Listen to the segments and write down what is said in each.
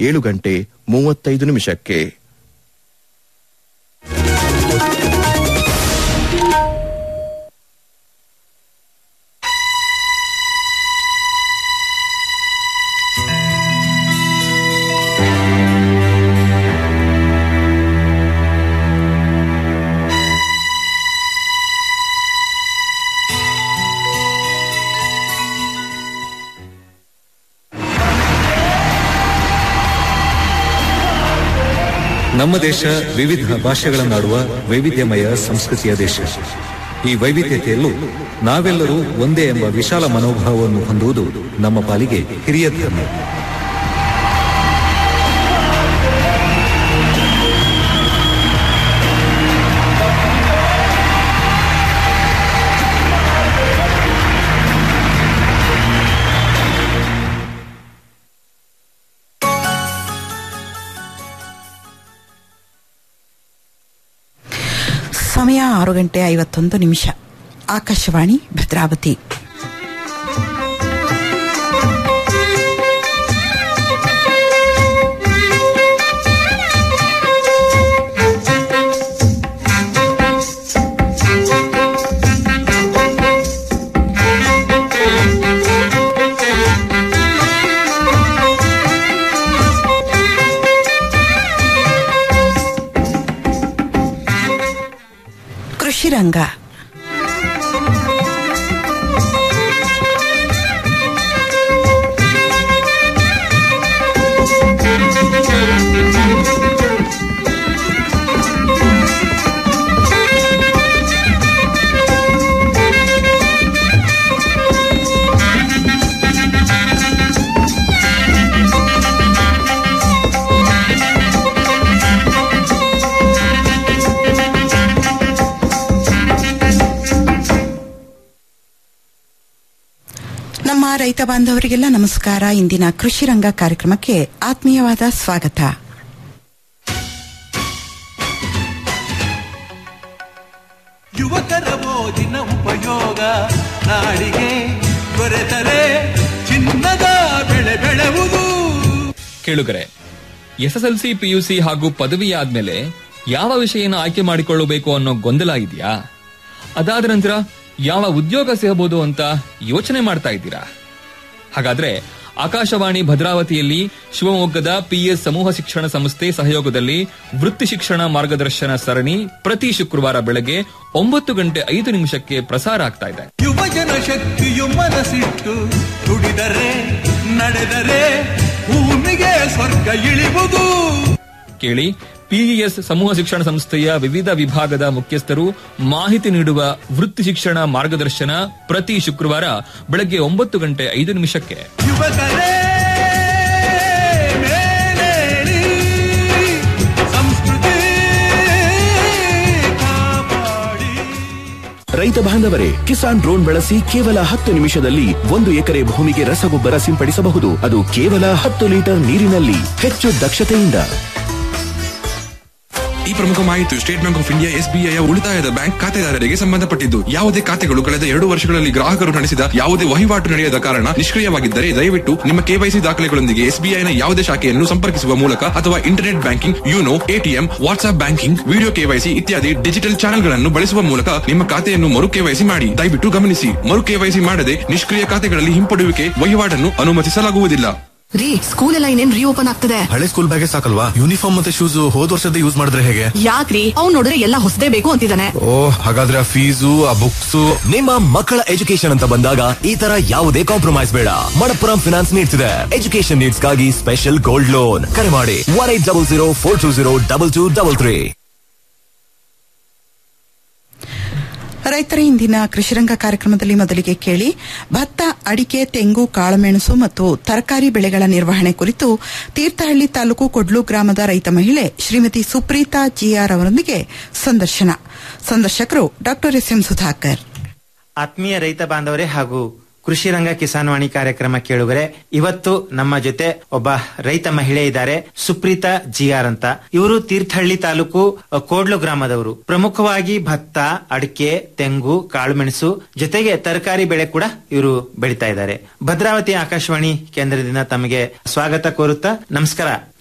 ಏಳು ಗಂಟೆ ಮೂವತ್ತೈದು ನಿಮಿಷಕ್ಕೆ ನಮ್ಮ ದೇಶ ವಿವಿಧ ಭಾಷೆಗಳನ್ನಾಡುವ ವೈವಿಧ್ಯಮಯ ಸಂಸ್ಕೃತಿಯ ದೇಶ ಈ ವೈವಿಧ್ಯತೆಯಲ್ಲೂ ನಾವೆಲ್ಲರೂ ಒಂದೇ ಎಂಬ ವಿಶಾಲ ಮನೋಭಾವವನ್ನು ಹೊಂದುವುದು ನಮ್ಮ ಪಾಲಿಗೆ ಹಿರಿಯ ಧರ್ಮ ಸಮಯ ಆರು ಗಂಟೆ ಐವತ್ತೊಂದು ನಿಮಿಷ ಆಕಾಶವಾಣಿ ಭದ್ರಾವತಿ ಕೃಷಿ ರಂಗ ನಮ್ಮ ರೈತ ಬಾಂಧವರಿಗೆಲ್ಲ ನಮಸ್ಕಾರ ಇಂದಿನ ಕೃಷಿ ರಂಗ ಕಾರ್ಯಕ್ರಮಕ್ಕೆ ಆತ್ಮೀಯವಾದ ಸ್ವಾಗತ ಯುವಕರ ಓದಿನ ಉಪಯೋಗ ನಾಡಿಗೆ ದೊರೆತರೆ ಚಿನ್ನದ ಬೆಳೆ ಬೆಳೆವುದು ಕೇಳುಗರೆ ಎಸ್ಎಸ್ಎಲ್ಸಿ ಪಿಯುಸಿ ಹಾಗೂ ಪದವಿ ಆದ್ಮೇಲೆ ಯಾವ ವಿಷಯನ ಆಯ್ಕೆ ಮಾಡಿಕೊಳ್ಳಬೇಕು ಅನ್ನೋ ಗೊಂದಲ ಇದೆಯಾ ಅದಾದ ನಂತರ ಯಾವ ಉದ್ಯೋಗ ಸಿಗಬಹುದು ಅಂತ ಯೋಚನೆ ಮಾಡ್ತಾ ಇದ್ದೀರಾ ಹಾಗಾದ್ರೆ ಆಕಾಶವಾಣಿ ಭದ್ರಾವತಿಯಲ್ಲಿ ಶಿವಮೊಗ್ಗದ ಪಿಎಸ್ ಸಮೂಹ ಶಿಕ್ಷಣ ಸಂಸ್ಥೆ ಸಹಯೋಗದಲ್ಲಿ ವೃತ್ತಿ ಶಿಕ್ಷಣ ಮಾರ್ಗದರ್ಶನ ಸರಣಿ ಪ್ರತಿ ಶುಕ್ರವಾರ ಬೆಳಗ್ಗೆ ಒಂಬತ್ತು ಗಂಟೆ ಐದು ನಿಮಿಷಕ್ಕೆ ಪ್ರಸಾರ ಆಗ್ತಾ ಇದೆ ಯುವಜನ ಶಕ್ತಿಯು ಮನಸ್ಸಿಟ್ಟು ದುಡಿದರೆ ನಡೆದರೆ ಭೂಮಿಗೆ ಸ್ವರ್ಗ ಇಳಿವುದು ಕೇಳಿ ಪಿಇಎಸ್ ಸಮೂಹ ಶಿಕ್ಷಣ ಸಂಸ್ಥೆಯ ವಿವಿಧ ವಿಭಾಗದ ಮುಖ್ಯಸ್ಥರು ಮಾಹಿತಿ ನೀಡುವ ವೃತ್ತಿ ಶಿಕ್ಷಣ ಮಾರ್ಗದರ್ಶನ ಪ್ರತಿ ಶುಕ್ರವಾರ ಬೆಳಗ್ಗೆ ಒಂಬತ್ತು ಗಂಟೆ ಐದು ನಿಮಿಷಕ್ಕೆ ಯುವಕರೇ ಮೇಲೇಳಿ ಸಂಸ್ಕೃತಿ ಕಾಪಾಡಿ ರೈತ ಬಾಂಧವರೇ ಕಿಸಾನ್ ಡ್ರೋನ್ ಬಳಸಿ ಕೇವಲ ಹತ್ತು ನಿಮಿಷದಲ್ಲಿ ಒಂದು ಎಕರೆ ಭೂಮಿಗೆ ರಸಗೊಬ್ಬರ ಸಿಂಪಡಿಸಬಹುದು ಅದು ಕೇವಲ ಹತ್ತು ಲೀಟರ್ ನೀರಿನಲ್ಲಿ ಹೆಚ್ಚು ದಕ್ಷತೆಯಿಂದ ಈ ಪ್ರಮುಖ ಮಾಹಿತಿ State Bank of India SBI ಉಳಿತಾಯದ ಬ್ಯಾಂಕ್ ಖಾತೆದಾರರಿಗೆ ಸಂಬಂಧಪಟ್ಟಿದ್ದು ಯಾವುದೇ ಖಾತೆಗಳು ಕಳೆದ ಎರಡು ವರ್ಷಗಳಲ್ಲಿ ಗ್ರಾಹಕರು ನಡೆಸಿದ ಯಾವುದೇ ವಹಿವಾಟು ನಡೆಯದ ಕಾರಣ ನಿಷ್ಕ್ರಿಯವಾಗಿದ್ದರೆ ದಯವಿಟ್ಟು ನಿಮ್ಮ ಕೆವೈಸಿ ದಾಖಲೆಗಳೊಂದಿಗೆ ಎಸ್ಬಿಐನ ಯಾವುದೇ ಶಾಖೆಯನ್ನು ಸಂಪರ್ಕಿಸುವ ಮೂಲಕ ಅಥವಾ internet banking YONO ATM WhatsApp banking video KYC ಇತ್ಯಾದಿ ಡಿಜಿಟಲ್ ಚಾನೆಲ್ಗಳನ್ನು ಬಳಸುವ ಮೂಲಕ ನಿಮ್ಮ ಖಾತೆಯನ್ನು ಮರು ಕೆವೈಸಿ ಮಾಡಿ ದಯವಿಟ್ಟು ಗಮನಿಸಿ ಮರು ಕೆವೈಸಿ ಮಾಡದೆ ನಿಷ್ಕ್ರಿಯ ಖಾತೆಗಳಲ್ಲಿ ಹಿಂಪಡೆಯುವಿಕೆ ವಹಿವಾಟನ್ನು ಅನುಮತಿಸಲಾಗುವುದಿಲ್ಲ ರೀ ಸ್ಕೂಲ್ ಎಲ್ಲ ಇನ್ನೇನ್ ರೀಓಪನ್ ಆಗ್ತದೆ ಹಳೆ ಸ್ಕೂಲ್ ಬ್ಯಾಗೆ ಸಾಕಲ್ವಾ ಯೂನಿಫಾರ್ಮ್ ಮತ್ತೆ ಶೂಸ್ ಹೋದ್ ವರ್ಷದ ಯೂಸ್ ಮಾಡಿದ್ರೆ ಹೇಗೆ ಯಾಕ್ರಿ ಅವ್ನ್ ನೋಡಿದ್ರೆ ಎಲ್ಲ ಹೊಸದೇ ಬೇಕು ಅಂತಿದ್ದಾನೆ ಓ ಹಾಗಾದ್ರೆ ಆ ಫೀಸು ಆ ಬುಕ್ಸ್ ನಿಮ್ಮ ಮಕ್ಕಳ ಎಜುಕೇಶನ್ ಅಂತ ಬಂದಾಗ ಈ ತರ ಯಾವುದೇ ಕಾಂಪ್ರಮೈಸ್ ಬೇಡ ಮಣಪ್ಪುರಂ ಫಿನಾನ್ಸ್ ನೀಡ್ತಿದೆ ಎಜುಕೇಶನ್ ನೀಡ್ಸ್ ಗಾಗಿ ಸ್ಪೆಷಲ್ ಗೋಲ್ಡ್ ಲೋನ್ ಕರೆ ಮಾಡಿ one eight double zero four two zero double two double three ರೈತರ ಇಂದಿನ ಕೃಷಿರಂಗ ಕಾರ್ಯಕ್ರಮದಲ್ಲಿ ಮೊದಲಿಗೆ ಕೇಳಿ ಭತ್ತ ಅಡಿಕೆ ತೆಂಗು ಕಾಳುಮೆಣಸು ಮತ್ತು ತರಕಾರಿ ಬೆಳೆಗಳ ನಿರ್ವಹಣೆ ಕುರಿತು ತೀರ್ಥಹಳ್ಳಿ ತಾಲೂಕು ಕೊಡ್ಲು ಗ್ರಾಮದ ರೈತ ಮಹಿಳೆ ಶ್ರೀಮತಿ ಸುಪ್ರೀತಾ ಜಿಆರ್ ಅವರೊಂದಿಗೆ ಸಂದರ್ಶನ ಸಂದರ್ಶಕರು ಡಾ ಎಸ್ ಎಂ ಸುಧಾಕರ್ ಆತ್ಮೀಯ ರೈತ ಬಾಂಧವರೇ ಹಾಗೂ ಕೃಷಿ ರಂಗ ಕಿಸಾನ್ ವಾಣಿ ಕಾರ್ಯಕ್ರಮ ಕೇಳುಗರೆ ಇವತ್ತು ನಮ್ಮ ಜೊತೆ ಒಬ್ಬ ರೈತ ಮಹಿಳೆ ಇದ್ದಾರೆ ಸುಪ್ರೀತಾ ಜಿಆರ್ ಅಂತ ಇವರು ತೀರ್ಥಹಳ್ಳಿ ತಾಲೂಕು ಅ, ಕೋಡ್ಲು ಗ್ರಾಮದವರು ಪ್ರಮುಖವಾಗಿ ಭತ್ತ ಅಡಿಕೆ ತೆಂಗು ಕಾಳುಮೆಣಸು ಜೊತೆಗೆ ತರಕಾರಿ ಬೆಳೆ ಕೂಡ ಇವರು ಬೆಳಿತಾ ಇದ್ದಾರೆ ಭದ್ರಾವತಿ ಆಕಾಶವಾಣಿ ಕೇಂದ್ರದಿಂದ ತಮಗೆ ಸ್ವಾಗತ ಕೋರುತ್ತಾ ನಮಸ್ಕಾರ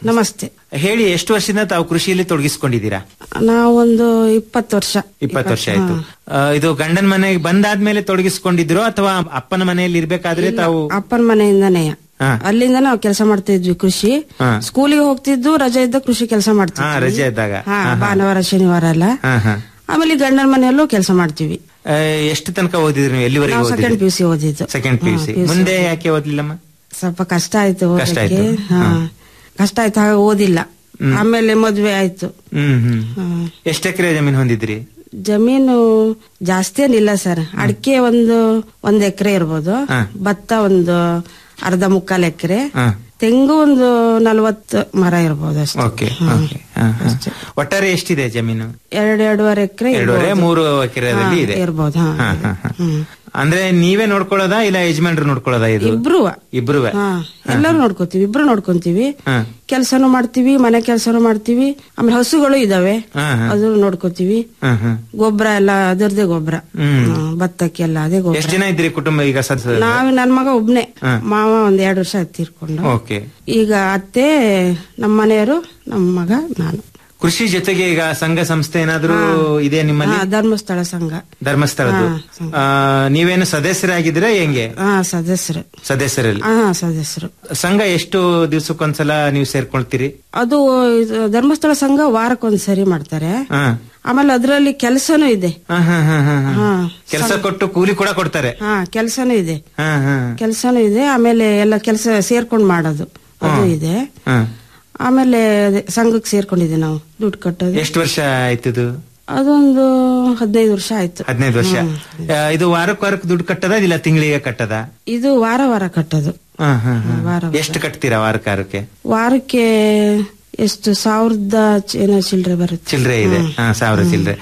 ನಮಸ್ತೆ ಹೇಳಿ ಎಷ್ಟು ವರ್ಷದಿಂದ ತಾವು ಕೃಷಿಯಲ್ಲಿ ತೊಡಗಿಸ್ಕೊಂಡಿದ್ದೀರಾ ನಾವೊಂದು ಇಪ್ಪತ್ತು ವರ್ಷ ಇಪ್ಪತ್ತು ವರ್ಷ ಆಯ್ತು ಆ, ಇದು ಗಂಡನ ಮನೆಗೆ ಬಂದಾದ್ಮೇಲೆ ತೊಡಗಿಸ್ಕೊಂಡಿದ್ರು ಅಥವಾ ಅಪ್ಪನ ಮನೆಯಲ್ಲಿ ಇರ್ಬೇಕಾದ್ರೆ ತಾವು ಅಪ್ಪನ ಮನೆಯಿಂದನೇ ಹಾ. ಅಲ್ಲಿಂದ ನಾವು ಕೆಲಸ ಮಾಡ್ತಾ ಇದ್ವಿ ಕೃಷಿ ಹಾ. ಸ್ಕೂಲಿಗೆ ಹೋಗ್ತಿದ್ದು ರಜೆ ಇದ್ದ ಕೃಷಿ ಕೆಲಸ ಹಾ ಮಾಡ್ತಿದ್ವಿ ರಜೆ ಇದ್ದಾಗ ಹಾ, ಹಾ, ಹಾ. ಭಾನುವಾರ ಶನಿವಾರ ಎಲ್ಲ ಹಾ, ಹಾ. ಆಮೇಲೆ ಗಂಡನ ಮನೆಯಲ್ಲೂ ಕೆಲಸ ಮಾಡ್ತೀವಿ ಆ, ಎಷ್ಟು ತನಕ ಓದಿದ್ರಿ ನೀವು ಎಲ್ಲಿವರೆಗೆ ನಾವು ಸೆಕೆಂಡ್ ಪಿ ಯು ಸಿ ಓದಿದ್ದು ಸೆಕೆಂಡ್ ಪಿ ಯು ಸಿ ಹಾ, PUC. ಮುಂದೆ ಯಾಕೆ ಓದ್ಲಿಲ್ಲಮ್ಮ ಸ್ವಲ್ಪ ಕಷ್ಟ ಆಯ್ತು ಕಷ್ಟ ಓದಕ್ಕೆ ಆಯ್ತು. ಹಾ ಹಾ. ಕಷ್ಟ ಆಯ್ತು ಹಾಗೆ ಓದಿಲ್ಲ ಆಮೇಲೆ ಮದ್ವೆ ಆಯ್ತು ಹ್ಮ್ ಹ್ಮ್ ಹಾ. ಎಷ್ಟು ಎಕರೆ ಜಮೀನು ಹೊಂದಿದ್ರಿ ಜಮೀನು ಜಾಸ್ತಿ ಏನಿಲ್ಲ ಸರ್ ಅಡಿಕೆ ಒಂದು ಒಂದ್ ಎಕರೆ ಇರ್ಬೋದು ಹಾ. ಭತ್ತ ಒಂದು ಅರ್ಧ ಮುಕ್ಕಾಲ್ ಎಕರೆ ಹಾ. ತೆಂಗು ಒಂದು ನಲ್ವತ್ತು ಮರ ಇರ್ಬೋದು ಅಷ್ಟೇ ಓಕೆ ಓಕೆ ಹಾ, ಹಾ. ಒಟ್ಟಾರೆ ಎಷ್ಟಿದೆ ಜಮೀನು ಎರಡ್ ಎರಡೂವರೆ ಎಕರೆ ಎರಡೂವರೆ ಮೂರು ಎಕರೆದಲ್ಲಿ ಇದೆ ಇರ್ಬೋದು ಹಾ. ಹಾ, ಹಾ, ಹಾ. ಅಂದ್ರೆ ನೀವೇ ನೋಡ್ಕೊಳ್ಳೋದಾ ಇಲ್ಲ ಯಜಮಾನ್ರು ನೋಡ್ಕೊಳ್ಳೋದಾ ಇದು ಇಬ್ರು ಇಬ್ರು ಹಾ ಎಲ್ಲರೂ ನೋಡ್ಕೋತೀವಿ ಇಬ್ರು ನೋಡ್ಕೊಂತೀವಿ ಹಾ. ಕೆಲ್ಸನೂ ಮಾಡ್ತೀವಿ ಮನೆ ಕೆಲ್ಸನೂ ಮಾಡ್ತೀವಿ ಆಮೇಲೆ ಹಸುಗಳು ಇದಾವೆ ಹಾ, ಹಾ. ಅದು ನೋಡ್ಕೋತೀವಿ ಹಾ, ಹಾ. ಗೊಬ್ಬರ ಎಲ್ಲ ಅದರದೇ ಗೊಬ್ಬರ ಹ್ಮ್. ಭತ್ತಕ್ಕೆಲ್ಲ ಅದೇ ಎಷ್ಟು ಗೊಬ್ಬರ ಜನ ಇದ್ರಿ ಕುಟುಂಬ ಈಗ ಸದಸ್ಯ ನಾವ್ ನನ್ ಮಗ ಒಬ್ನೇ ಹಾ. ಮಾವ ಒಂದ್ ಎರಡು ವರ್ಷ ಆಯ್ತು ತೀರ್ಕೊಂಡು ಓಕೆ ಈಗ ಅತ್ತೆ ನಮ್ಮ ಮನೆಯವರು ನಮ್ಮ ಮಗ ನಾನು ಕೃಷಿ ಜೊತೆಗೆ ಈಗ ಸಂಘ ಸಂಸ್ಥೆ ಏನಾದ್ರೂ ಇದೆ ನಿಮ್ಮಲ್ಲಿ ಹಾ, ಧರ್ಮಸ್ಥಳ ಸಂಘ ಧರ್ಮಸ್ಥಳದ್ದು ಹಾ, ಆ, ನೀವೇನು ಸದಸ್ಯರಾಗಿದ್ದೀರಾ ಹೆಂಗೆ ಹಾ ಸದಸ್ಯರು ಸದಸ್ಯರಲ್ಲಿ ಹಾ ಸದಸ್ಯರು ಸಂಘ ಎಷ್ಟು ದಿವಸಕ್ಕೊಂದ್ಸಲ ನೀವು ಸೇರ್ಕೊಳ್ತೀರಿ ಅದು ಇದು ಧರ್ಮಸ್ಥಳ ಸಂಘ ವಾರಕ್ಕೊಂದ್ಸರಿ ಮಾಡ್ತಾರೆ ಹಾ ಆಮೇಲೆ ಅದ್ರಲ್ಲಿ ಕೆಲಸನೂ ಇದೆ ಹಾ, ಹಾ, ಹಾ, ಹಾ, ಹಾ. ಹಾ ಕೆಲಸ ಕೊಟ್ಟು ಕೂಲಿ ಕೂಡ ಕೊಡ್ತಾರೆ ಹಾ ಕೆಲಸನೂ ಇದೆ ಹಾ ಹಾ ಕೆಲಸನೂ ಇದೆ ಆಮೇಲೆ ಎಲ್ಲ ಕೆಲಸ ಸೇರ್ಕೊಂಡ್ ಮಾಡೋದು ಅದು ಇದೆ ಹಾ. ಆಮೇಲೆ ಅದೇ ಸಂಘಕ್ಕೆ ಸೇರ್ಕೊಂಡಿದ್ದೆ ನಾವು ದುಡ್ಡು ಕಟ್ಟೋದು ಎಷ್ಟು ವರ್ಷ ಆಯ್ತಿದು ಅದೊಂದು ಹದಿನೈದು ವರ್ಷ ಆಯ್ತು ಹದಿನೈದು ವರ್ಷ ಆ, ಇದು ವಾರಕ್ಕೆ ವಾರಕ್ಕೆ ದುಡ್ಡು ಕಟ್ಟದ ಇಲ್ಲ ತಿಂಗಳಿಗೆ ಕಟ್ಟದ ಇದು ವಾರ ವಾರ ಕಟ್ಟೋದು ಹಾ, ಹಾ, ಹಾ. ವಾರ ವಾರ. ಎಷ್ಟು ಕಟ್ತೀರಾ ವಾರಕ್ಕೆ ವಾರಕ್ಕೆ ವಾರಕ್ಕೆ ಎಷ್ಟು ಸಾವಿರದ ಚ- ಏನೋ ಚಿಲ್ಲರೆ ಬರುತ್ತೆ ಚಿಲ್ಲರೆ ಇದೆ ಹಾ ಸಾವಿರ ಚಿಲ್ಲರೆ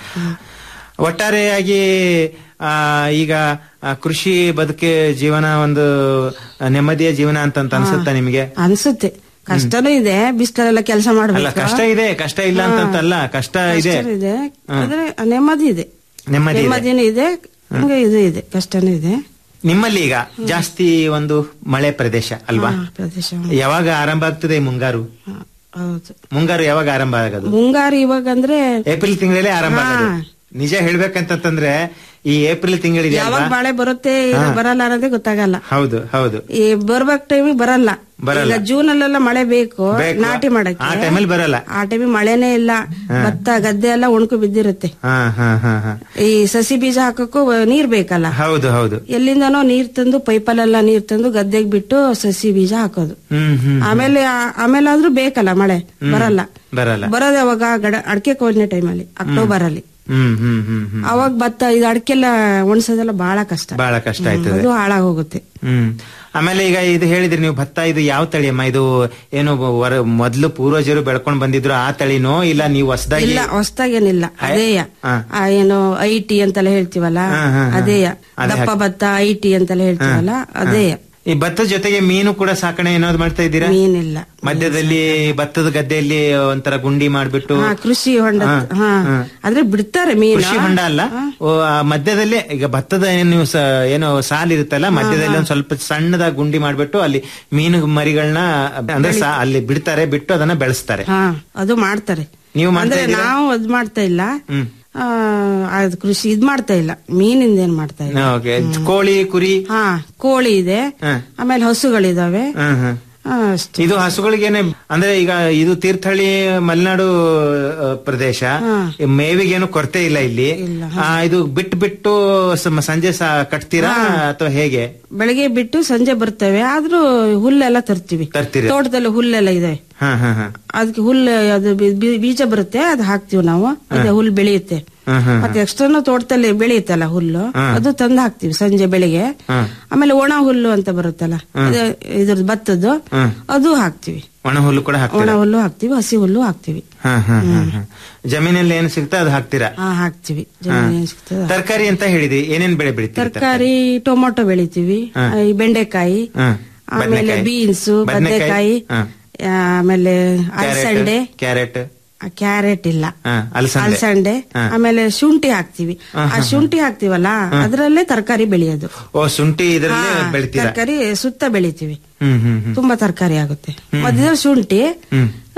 ಒಟ್ಟಾರೆಯಾಗಿ ಆ, ಈಗ ಆ, ಕೃಷಿ ಬದುಕೆ ಜೀವನ ಒಂದು ನೆಮ್ಮದಿಯ ಜೀವನ ಅಂತ ಅಂತ ಅನ್ಸುತ್ತಾ ನಿಮಗೆ ಅನ್ಸುತ್ತೆ ಕಷ್ಟನೂ ಇದೆ ಬಿಸಿಲಲ್ಲೆಲ್ಲ ಕೆಲಸ ಅಲ್ಲ ಮಾಡ್ಬೇಕು ಕಷ್ಟ ಇದೆ ಕಷ್ಟ ಇಲ್ಲ ಅಂತಂತಲ್ಲ ಕಷ್ಟ ಇದೆ ಕಷ್ಟ ಇದೆ ಆದ್ರೆ ನೆಮ್ಮದಿ ಇದೆ ನೆಮ್ಮದಿ ಇದೆ ನೆಮ್ಮದಿನೂ ಇದೆ ಹಂಗೆ ಇದು ಇದೆ ಕಷ್ಟನೂ ಇದೆ ನಿಮ್ಮಲ್ಲಿ ಈಗ ಜಾಸ್ತಿ ಒಂದು ಮಳೆ ಪ್ರದೇಶ ಅಲ್ವಾ ಹಾ, ಪ್ರದೇಶ ಯಾವಾಗ ಆರಂಭ ಆಗ್ತದೆ ಈ ಮುಂಗಾರು ಹಾ, ಹೌದು ಮುಂಗಾರು ಯಾವಾಗ ಆರಂಭ ಆಗೋದು ಮುಂಗಾರು ಇವಾಗ ಅಂದ್ರೆ ಏಪ್ರಿಲ್ ತಿಂಗಳಲ್ಲೇ ಆರಂಭ ಆಗೋದು ನಿಜ ಹೇಳ್ಬೇಕಂತಂದ್ರೆ ಈ ಏಪ್ರಿಲ್ ತಿಂಗಳಿದೆ ಯಾವಾಗ ಅಲ್ವಾ ಮಳೆ ಬರುತ್ತೆ ಇಲ್ಲ ಬರಲ್ಲ ಅನ್ನೋದೇ ಗೊತ್ತಾಗಲ್ಲ ಹೌದು ಹೌದು ಈ ಬರ್ಬೇಕ್ ಟೈಮಿಗೆ ಬರಲ್ಲ ಬರಲ್ಲ. ಈಗ ಜೂನ್ ಅಲ್ಲೆಲ್ಲ ಮಳೆ ಬೇಕು ಬೇಕು. ನಾಟಿ ಮಾಡಕ್ಕೆ ಆ ಟೈಮಲ್ಲಿ ಬರಲ್ಲ ಆ ಟೈಮಿಗೆ ಮಳೆನೇ ಇಲ್ಲ ಭತ್ತ ಗದ್ದೆ ಎಲ್ಲ ಒಣಕು ಬಿದ್ದಿರುತ್ತೆ ಹಾ ಹಾ ಹಾ ಹಾ ಈ ಸಸಿ ಬೀಜ ಹಾಕಕ್ಕೂ ನೀರ್ ಬೇಕಲ್ಲ ಹೌದು ಹೌದು ಎಲ್ಲಿಂದನೋ ನೀರ್ ತಂದು ಪೈಪಲ್ಲೆಲ್ಲ ನೀರ್ ತಂದು ಗದ್ದೆಗೆ ಬಿಟ್ಟು ಸಸಿ ಬೀಜ ಹಾಕೋದು ಹ್ಮ್ ಹ್ಮ್ ಆಮೇಲೆ ಆ- ಆಮೇಲೆ ಆದ್ರೂ ಬೇಕಲ್ಲ ಮಳೆ ಬರಲ್ಲ ಬರಲ್ಲ ಬರೋದು ಯಾವಾಗ ಗಡ ಅಡಕೆ ಕೊಯ್ಲಿನ ಟೈಮಲ್ಲಿ ಅಕ್ಟೋಬರ್ ಅಲ್ಲಿ ಹ್ಮ್ ಹ್ಮ್ ಹ್ಮ್ ಹ್ಮ್ ಅವಾಗ ಭತ್ತ ಇದು ಅಡಕೆಲ್ಲ ಒಣಸೋದೆಲ್ಲ ಬಹಳ ಕಷ್ಟ ಬಹಳ ಕಷ್ಟ ಆಯ್ತದೆ ಅದು ಹಾಳಾಗೋಗುತ್ತೆ ಹ್ಮ್ ಆಮೇಲೆ ಈಗ ಇದು ಹೇಳಿದ್ರಿ ನೀವು ಭತ್ತ ಇದು ಯಾವ ತಳಿ ಅಮ್ಮ ಇದು ಏನು ವರ- ಮೊದ್ಲು ಪೂರ್ವಜರು ಬೆಳ್ಕೊಂಡ್ ಬಂದಿದ್ರು ಆ ತಳಿನೋ ಇಲ್ಲ ನೀವು ಹೊಸದಾಗಿ ಇಲ್ಲ ಹೊಸ್ದಾಗೇನಿಲ್ಲ ಅದೇಯ ಹಾ. ಆ ಏನು ಐ ಟಿ ಅಂತೆಲ್ಲ ಹೇಳ್ತೀವಲ್ಲ ಹಾ, ಹಾ, ಹಾ. ಅದೇಯ ಅದೇ ದಪ್ಪ ಹಾಕಿ- ಭತ್ತ ಐ ಟಿ ಅಂತೆಲ್ಲ ಹೇಳ್ತೀವಲ್ಲ ಅದೇಯ ಈ ಭತ್ತದ ಜೊತೆಗೆ ಮೀನು ಕೂಡ ಸಾಕಣೆ ಏನಾದ್ರು ಮಾಡ್ತಾ ಇದ್ದೀರಾ ಮೀನಿಲ್ಲ ಮಧ್ಯದಲ್ಲಿ ಭತ್ತದ ಗದ್ದೆಯಲ್ಲಿ ಒಂಥರ ಗುಂಡಿ ಮಾಡ್ಬಿಟ್ಟು ಹಾ ಕೃಷಿ ಹೊಂಡ ಹಾ, ಹಾ ಹಾ. ಆದ್ರೆ ಬಿಡ್ತಾರೆ ಮೀನು ಕೃಷಿ ಹೊಂಡ ಅಲ್ಲ ಓ, ಆ ಮಧ್ಯದಲ್ಲೇ ಈಗ ಭತ್ತದ ಏನು ನೀವು ಸ- ಏನೋ ಸಾಲ್ ಇರುತ್ತಲ್ಲ ಮಧ್ಯದಲ್ಲಿ ಒಂದ್ ಸ್ವಲ್ಪ ಸಣ್ಣದಾಗಿ ಗುಂಡಿ ಮಾಡ್ಬಿಟ್ಟು ಅಲ್ಲಿ ಮೀನು ಮರಿಗಳನ್ನ ಅಂದ್ರೆ ಸಾ- ಅಲ್ಲಿ ಬಿಡ್ತಾರೆ ಬಿಟ್ಟು ಅದನ್ನ ಬೆಳೆಸ್ತಾರೆ ಹಾ ಅದು ಮಾಡ್ತಾರೆ ನೀವು ಮಾಡ್ತಾ ಅಂದ್ರೆ ಇದ್ದೀರಾ? ನಾವು ಅದ್ ಮಾಡ್ತಾ ಇಲ್ಲ ಹ್ಮ್ ಆ, ಅದ್ ಕೃಷಿ ಇದ್ ಮಾಡ್ತಾ ಇಲ್ಲ ಮೀನಿಂದ ಏನ್ ಮಾಡ್ತಾ ಇಲ್ಲ ಓಕೆ ಕೋಳಿ ಕುರಿ ಹಾ ಕೋಳಿ ಇದೆ ಹಾ. ಆಮೇಲೆ ಹಸುಗಳಿದಾವೆ ಹ್ಮ್ ಹ್ಮ್ ಆ, ಅಷ್ಟೇ ಇದು ಹಸುಗಳಿಗೇನೆ ಅಂದ್ರೆ ಈಗ ಇದು ತೀರ್ಥಹಳ್ಳಿ ಮಲೆನಾಡು ಆ, ಪ್ರದೇಶ ಈ ಮೇವಿಗೇನು ಕೊರತೆ ಇಲ್ಲ ಇಲ್ಲಿ ಆ, ಇದು ಬಿಟ್ಟು ಬಿಟ್ಟು ಸ- ಸಂಜೆ ಸ- ಕಟ್ತೀರಾ ಅಥವಾ ಹೇಗೆ ಬೆಳಿಗ್ಗೆ ಬಿಟ್ಟು ಸಂಜೆ ಬರ್ತೇವೆ ಆದ್ರೂ ಹುಲ್ಲೆಲ್ಲ ತರ್ತೀವಿ ತರ್ತೀರಿ ತೋಟದಲ್ಲಿ ಹುಲ್ಲೆಲ್ಲ ಇದೆ ಹಾ ಹಾ ಹಾ ಅದಕ್ಕೆ ಹುಲ್ಲು ಅದು ಬಿ- ಬಿ- ಬೀಜ ಬರುತ್ತೆ ಅದು ಹಾಕ್ತಿವಿ ನಾವು ಅದೇ ಹುಲ್ಲು ಬೆಳೆಯುತ್ತೆ ಹಾ, ಹಾ, ಮತ್ತೆ ಎಕ್ಸ್ಟ್ರಾನು ತೋಟದಲ್ಲಿ ಬೆಳೆಯುತ್ತಲ್ಲ ಹುಲ್ಲು ಅದು ತಂದು ಹಾಕ್ತಿವಿ ಸಂಜೆ ಬೆಳಿಗ್ಗೆ ಆಮೇಲೆ ಒಣ ಹುಲ್ಲು ಅಂತ ಬರುತ್ತಲ್ಲ ಅದೇ ಇದ್ರದ್ದು ಭತ್ತದ್ದು ಅದು ಹಾಕ್ತಿವಿ ಒಣ ಹುಲ್ಲು ಕೂಡ ಒಣ ಹಾಕ್ತೀರಾ ಹುಲ್ಲು ಹಾಕ್ತಿವಿ ಹಸಿ ಹುಲ್ಲು ಹಾಕ್ತಿವಿ ಹಾ ಹಾ ಹಾ ಹಾ. ಜಮೀನಲ್ಲಿ ಏನ್ ಸಿಗ್ತಾ ಅದು ಹಾಕ್ತೀರಾ ಹಾ ಹಾಕ್ತಿವಿ ಜಮೀನ್ ಏನ್ ಸಿಗ್ತದೆ ಅದು. ತರಕಾರಿ ಅಂತ ಹೇಳಿದ್ರಿ ಏನೇನ್ ಬೆಳೆ ಬೆಳಿತೀರಿ ತರಕಾರಿ ಟೊಮೊಟೊ ಬೆಳಿತೀವಿ ಈ ಬೆಂಡೆಕಾಯಿ ಹಾ. ಆಮೇಲೆ ಬದ್ನೆಕಾಯಿ. ಬೀನ್ಸ್ ಬದ್ನೆಕಾಯಿ. ಬದನೆಕಾಯಿ ಹಾ. ಆಮೇಲೆ ಅಲಸಂಡೆ ಕ್ಯಾರೆಟ್ ಕ್ಯಾರೆಟ್ ಇಲ್ಲ ಹಾ, ಅಲಸಂದೆ. ಅಲಸಂಡೆ ಹಾ. ಆಮೇಲೆ ಶುಂಠಿ ಹಾಕ್ತಿವಿ ಆ ಶುಂಠಿ ಹಾಕ್ತಿವಲ್ಲ ಅದರಲ್ಲೇ ತರಕಾರಿ ಬೆಳೆಯೋದು ಓ ಶುಂಠಿ ಇದರಲ್ಲಿ ಬೆಳಿತೀರಾ ತರಕಾರಿ ಸುತ್ತ ಬೆಳಿತೀವಿ ಹ್ಮ್ ಹ್ಮ್ ಹ್ಮ್ ತುಂಬಾ ತರಕಾರಿ ಆಗುತ್ತೆ ಮಧ್ಯದಲ್ಲಿ ಶುಂಠಿ ಹ್ಮ್. ಆ,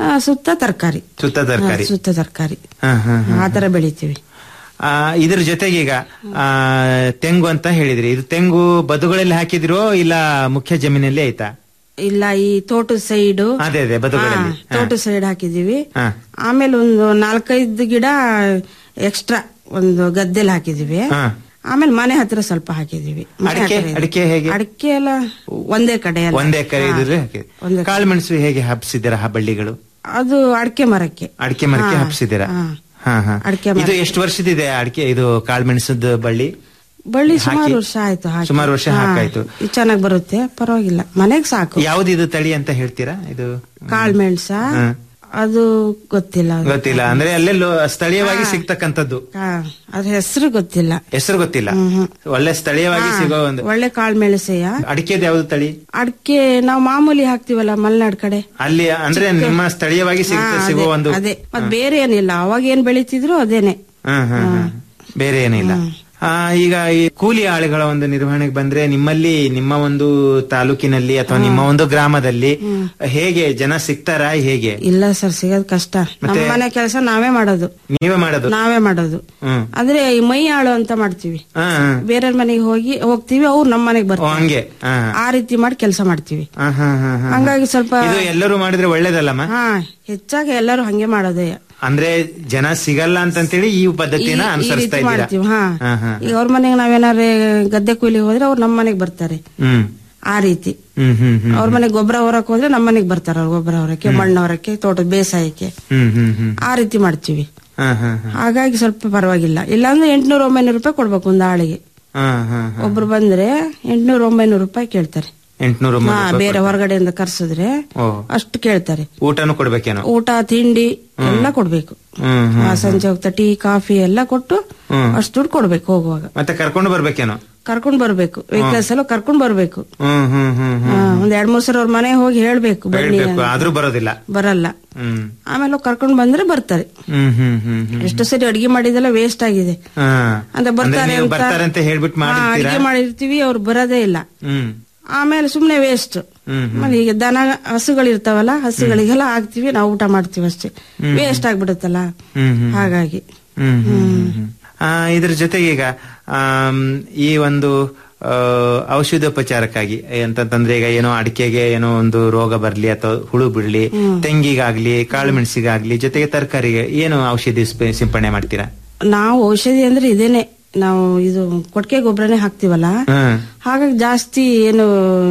ಆ, ಸುತ್ತ ತರಕಾರಿ ಸುತ್ತ ತರಕಾರಿ ಸುತ್ತ ತರಕಾರಿ ಹಾ ಹಾ ಆ ತರ ಬೆಳಿತೀವಿ ಆ, ಇದ್ರ ಜೊತೆಗೆ ಈಗ ಆ, ತೆಂಗು ಅಂತ ಹೇಳಿದ್ರಿ ಇದು ತೆಂಗು ಬದುಗಳಲ್ಲಿ ಹಾಕಿದಿರೋ ಇಲ್ಲ ಮುಖ್ಯ ಜಮೀನಲ್ಲಿ ಆಯ್ತಾ ಇಲ್ಲ ಈ ತೋಟದ ಸೈಡು ಅದೇ ಅದೇ ಬದುಗಳಲ್ಲಿ ಹಾ. ತೋಟದ ಸೈಡ್ ಹಾಕಿದೀವಿ ಹಾ. ಆಮೇಲೆ ಒಂದು ನಾಲ್ಕೈದು ಗಿಡ ಎಕ್ಸ್ಟ್ರಾ ಒಂದು ಗದ್ದೆಲಿ ಹಾಕಿದೀವಿ ಹಾ. ಆಮೇಲೆ ಮನೆ ಹತ್ರ ಸ್ವಲ್ಪ ಹಾಕಿದೀವಿ ಮನೆ ಅಡಿಕೆ ಹತ್ರ ಇದೆ. ಅಡಿಕೆ ಹೇಗೆ ಅಡಿಕೆ ಎಲ್ಲ ಒಂದೇ ಕಡೆ ಎಲ್ಲ. ಒಂದೇ ಎಕರೆ ಹಾ. ಇದ್ರೆ ಹಾಕಿದ್ರಿ. ಕಾಳುಮೆಣಸು ಹೇಗೆ ಹಬ್ಸಿದ್ದೀರಾ ಆ ಬಳ್ಳಿಗಳು ಅದು ಅಡಿಕೆ ಮರಕ್ಕೆ ಅಡಿಕೆ ಮರಕ್ಕೆ ಹಾ. ಹಬ್ಸಿದ್ದೀರಾ ಹಾ. ಹಾ ಹಾ ಅಡಿಕೆ ಇದು ಮರಕ್ಕೆ. ಎಷ್ಟು ವರ್ಷದಿದೆ ಅಡಿಕೆ ಇದು ಕಾಳುಮೆಣಸದ ಬಳ್ಳಿ ಬಳ್ಳಿ ಹಾಕಿ? ಸುಮಾರು ವರ್ಷ ಆಯ್ತು ಹಾಕಿ. ಸುಮಾರು ವರ್ಷ ಹಾ. ಹಾಕಾಯ್ತು. ಇದು ಚೆನ್ನಾಗ್ ಬರುತ್ತೆ ಪರವಾಗಿಲ್ಲ ಮನೆಗ್ ಸಾಕು ಯಾವ್ದಿದು ತಳಿ ಅಂತ ಹೇಳ್ತೀರಾ ಇದು ಕಾಳು ಮೆಣಸ ಹಾ. ಅದು ಗೊತ್ತಿಲ್ಲ ಅದು. ಗೊತ್ತಿಲ್ಲ ಅಂದ್ರೆ ಅಲ್ಲೆಲ್ಲೋ ಸ್ಥಳೀಯವಾಗಿ ಸಿಗ್ತಕ್ಕಂಥದ್ದು ಹಾ, ಅದ್ರ ಹೆಸರು ಗೊತ್ತಿಲ್ಲ ಹೆಸರು ಗೊತ್ತಿಲ್ಲ ಒಳ್ಳೆ ಸ್ಥಳೀಯವಾಗಿ ಹಾ, ಸಿಗೋ ಒಂದು ಒಳ್ಳೆ ಕಾಳು ಮೆಣಸೆಯ ಅಡಿಕೆದು ಯಾವ್ದು ತಳಿ ಅಡಿಕೆ ನಾವು ಮಾಮೂಲಿ ಹಾಕ್ತಿವಲ್ಲ ಮಲೆನಾಡ್ ಕಡೆ ಅಲ್ಲಿ ಅಂದ್ರೆ ನಿಮ್ಮ ಸ್ಥಳೀಯವಾಗಿ ಸಿಗ್ತ ಹಾ, ಸಿಗೋ ಅದೇ, ಒಂದು ಅದೇ ಮತ್ ಬೇರೆ ಏನಿಲ್ಲ ಅವಾಗ ಏನ್ ಬೆಳಿತಿದ್ರು ಅದೇನೆ ಹಾ, ಹಾ, ಹಾ. ಬೇರೆ ಏನಿಲ್ಲ ಆ, ಈಗ ಈ ಕೂಲಿ ಆಳುಗಳ ಒಂದು ನಿರ್ವಹಣೆಗೆ ಬಂದ್ರೆ ನಿಮ್ಮಲ್ಲಿ ನಿಮ್ಮ ಒಂದು ತಾಲೂಕಿನಲ್ಲಿ ಅಥವಾ ನಿಮ್ಮ ಒಂದು ಗ್ರಾಮದಲ್ಲಿ ಹೇಗೆ ಜನ ಸಿಗ್ತಾರಾ ಹೇಗೆ ಇಲ್ಲ ಸರ್ ಸಿಗೋದ್ ಕಷ್ಟ ನಮ್ಮ ಮತ್ತೆ- ಮನೆ ಕೆಲಸ ನಾವೇ ಮಾಡೋದು ನೀವೇ ಮಾಡೋದು ನಾವೇ ಮಾಡೋದು ಹ್ಮ್ ಅಂದ್ರೆ ಈ ಮೈ ಆಳು ಅಂತ ಮಾಡ್ತೀವಿ ಹಾ, ಹಾ. ಬೇರೆಯವ್ರ ಮನೆಗೆ ಹೋಗಿ ಹೋಗ್ತೀವಿ ಅವ್ರು ನಮ್ಮ ಮನೆಗೆ ಓ, ಬರ್ತಾರೆ ಹಂಗೆ ಹಾ, ಆ ರೀತಿ ಮಾಡಿ ಕೆಲಸ ಮಾಡ್ತೀವಿ ಹಾ, ಹಾ, ಹಾ, ಹಾ. ಹಂಗಾಗಿ ಸ್ವಲ್ಪ ಇದು ಎಲ್ಲರೂ ಮಾಡಿದ್ರೆ ಒಳ್ಳೇದಲ್ಲಮ್ಮ ಹಾ ಹೆಚ್ಚಾಗಿ ಎಲ್ಲರೂ ಹಂಗೆ ಮಾಡೋದೇ ಅಂದ್ರೆ ಜನ ಸಿಗಲ್ಲ ಅಂತಂತೇಳಿ ಈ ಪದ್ಧತಿನ ಈ- ಈ ಅನುಸರಿಸ್ತಾ ರೀತಿ ಇದ್ದೀರಾ ಮಾಡ್ತೀವಿ ಹಾ ಹಾ, ಹಾ. ಈಗ ಅವ್ರ ಮನೆಗೆ ನಾವೇನಾದ್ರೆ ಗದ್ದೆ ಕೂಲಿಗೆ ಹೋದ್ರೆ ಅವ್ರು ನಮ್ಮ ಮನೆಗೆ ಬರ್ತಾರೆ ಹ್ಮ್ ಆ ರೀತಿ ಹ್ಮ್ ಹ್ಮ್ ಹ್ಮ್ ಅವ್ರ ಮನೆಗೆ ಗೊಬ್ಬರ ಹೊರಕ್ ಹೋದ್ರೆ ನಮ್ಮ ಮನೆಗೆ ಬರ್ತಾರ ಅವ್ರು ಗೊಬ್ಬರ ಹೊರಕ್ಕೆ ಮಣ್ಣು ಹೊರಕ್ಕೆ ತೋಟದ ಬೇಸಾಯಕ್ಕೆ ಹ್ಮ್ ಹ್ಮ್ ಹ್ಮ್ ಆ ರೀತಿ ಮಾಡ್ತೀವಿ ಹಾ, ಹಾ, ಹಾ. ಹಾಗಾಗಿ ಸ್ವಲ್ಪ ಪರವಾಗಿಲ್ಲ ಇಲ್ಲಾಂದ್ರೆ ಎಂಟ್ನೂರ ಒಂಬೈನೂರು ರೂಪಾಯಿ ಕೊಡ್ಬೇಕು ಒಂದು ಆಳಿಗೆ ಹಾ, ಹಾ, ಹಾ. ಒಬ್ರು ಬಂದ್ರೆ ಎಂಟ್ನೂರ ಒಂಬೈನೂರು ರೂಪಾಯಿ ಕೇಳ್ತಾರೆ ಎಂಟ್ನೂರು ಹಾ ರೂಪಾಯಿ ಬೇರೆ ಹೊರಗಡೆಯಿಂದ ಕರ್ಸಿದ್ರೆ ಓ ಅಷ್ಟು ಕೇಳ್ತಾರೆ ಊಟನು ಕೊಡ್ಬೇಕೇನೋ ಊಟ ತಿಂಡಿ ಎಲ್ಲ ಕೊಡ್ಬೇಕು ಹ್ಮ್ ಹ್ಮ್ ಆ, ಸಂಜೆ ಹೋಗ್ತಾ ಟೀ ಕಾಫಿ ಎಲ್ಲ ಕೊಟ್ಟು ಹ್ಮ್. ಅಷ್ಟು ದುಡ್ಡು ಕೊಡ್ಬೇಕು ಹೋಗುವಾಗ ಮತ್ತೆ ಕರ್ಕೊಂಡು ಬರ್ಬೇಕೇನೋ ಕರ್ಕೊಂಡ್ ಬರ್ಬೇಕು ವೆಹಿಕಲ್ಸ್ ಎಲ್ಲ ಕರ್ಕೊಂಡ್ ಬರ್ಬೇಕು ಹ್ಮ್ ಹ್ಮ್ ಹ್ಮ್ ಹ್ಮ್ ಹಾ, ಒಂದ್ ಎರಡ್ ಮೂರ್ ಸಲ ಅವ್ರ ಮನೆ ಹೋಗಿ ಹೇಳ್ಬೇಕು ಬನ್ನಿ ಹೇಳ್ಬೇಕು ಅಂತ. ಆದ್ರೂ ಬರೋದಿಲ್ಲ ಬರಲ್ಲ ಹ್ಮ್ ಆಮೇಲೆ ಹೋಗ್ ಕರ್ಕೊಂಡ್ ಬಂದ್ರೆ ಬರ್ತಾರೆ ಹ್ಮ್ ಹ್ಮ್ ಹ್ಮ್ ಹ್ಮ್ ಎಷ್ಟು ಸರಿ ಅಡಿಗೆ ಮಾಡಿದೆಲ್ಲ ವೇಸ್ಟ್ ಆಗಿದೆ ಹಾ. ಅಂತ ಅಂದ್ರೆ ಬರ್ತಾರೆ ನೀವು ಅಂತ ಬರ್ತಾರೆ ಅಂತ ಹೇಳ್ಬಿಟ್ಟು ಹಾ, ಮಾಡಿರ್ತೀರಾ ಅಡಿಗೆ ಮಾಡಿರ್ತೀವಿ ಅವ್ರು ಬರೋದೇ ಇಲ್ಲ ಹ್ಮ್ ಆಮೇಲೆ ಸುಮ್ನೆ ವೇಸ್ಟ್ ಹ್ಮ್ ಆಮೇಲೆ ಈಗ ದನ ಹಸುಗಳಿರ್ತಾವಲ್ಲ ಹಸುಗಳಿಗೆಲ್ಲ ಹಾಕ್ತಿವಿ ನಾವು ಊಟ ಮಾಡ್ತೀವಿ ಅಷ್ಟೇ ವೇಸ್ಟ್ ಆಗ್ಬಿಡುತ್ತಲ್ಲ ಹ್ಮ್ ಹ್ಮ್ ಹಾಗಾಗಿ ಹ್ಮ್ ಹ್ಮ್ ಹ್ಮ್ ಹ್ಮ್. ಆ, ಇದ್ರ ಜೊತೆಗೆ ಈಗ ಆಮ್, ಈ ಒಂದು ಆ, ಔಷಧೋಪಚಾರಕ್ಕಾಗಿ ಅಂತಂತಂದ್ರೆ ಈಗ ಏನೋ ಅಡಿಕೆಗೆ ಏನೋ ಒಂದು ರೋಗ ಬರ್ಲಿ ಅಥವಾ ಹುಳು ಬಿಡ್ಲಿ ತೆಂಗಿಗಾಗ್ಲಿ ಕಾಳು ಮೆಣಸಿಗಾಗ್ಲಿ ಜೊತೆಗೆ ತರಕಾರಿಗೆ ಏನು ಔಷಧಿ ಸ್ಪ- ಸಿಂಪಡಣೆ ಮಾಡ್ತೀರಾ ನಾವು ಔಷಧಿ ಅಂದ್ರೆ ಇದೇನೆ ನಾವು ಇದು ಕೊಟ್ಟಿಗೆ ಗೊಬ್ಬರನೇ ಹಾಕ್ತಿವಲ್ಲ ಹ್ಮ್ ಹಾಗಾಗಿ ಜಾಸ್ತಿ ಏನು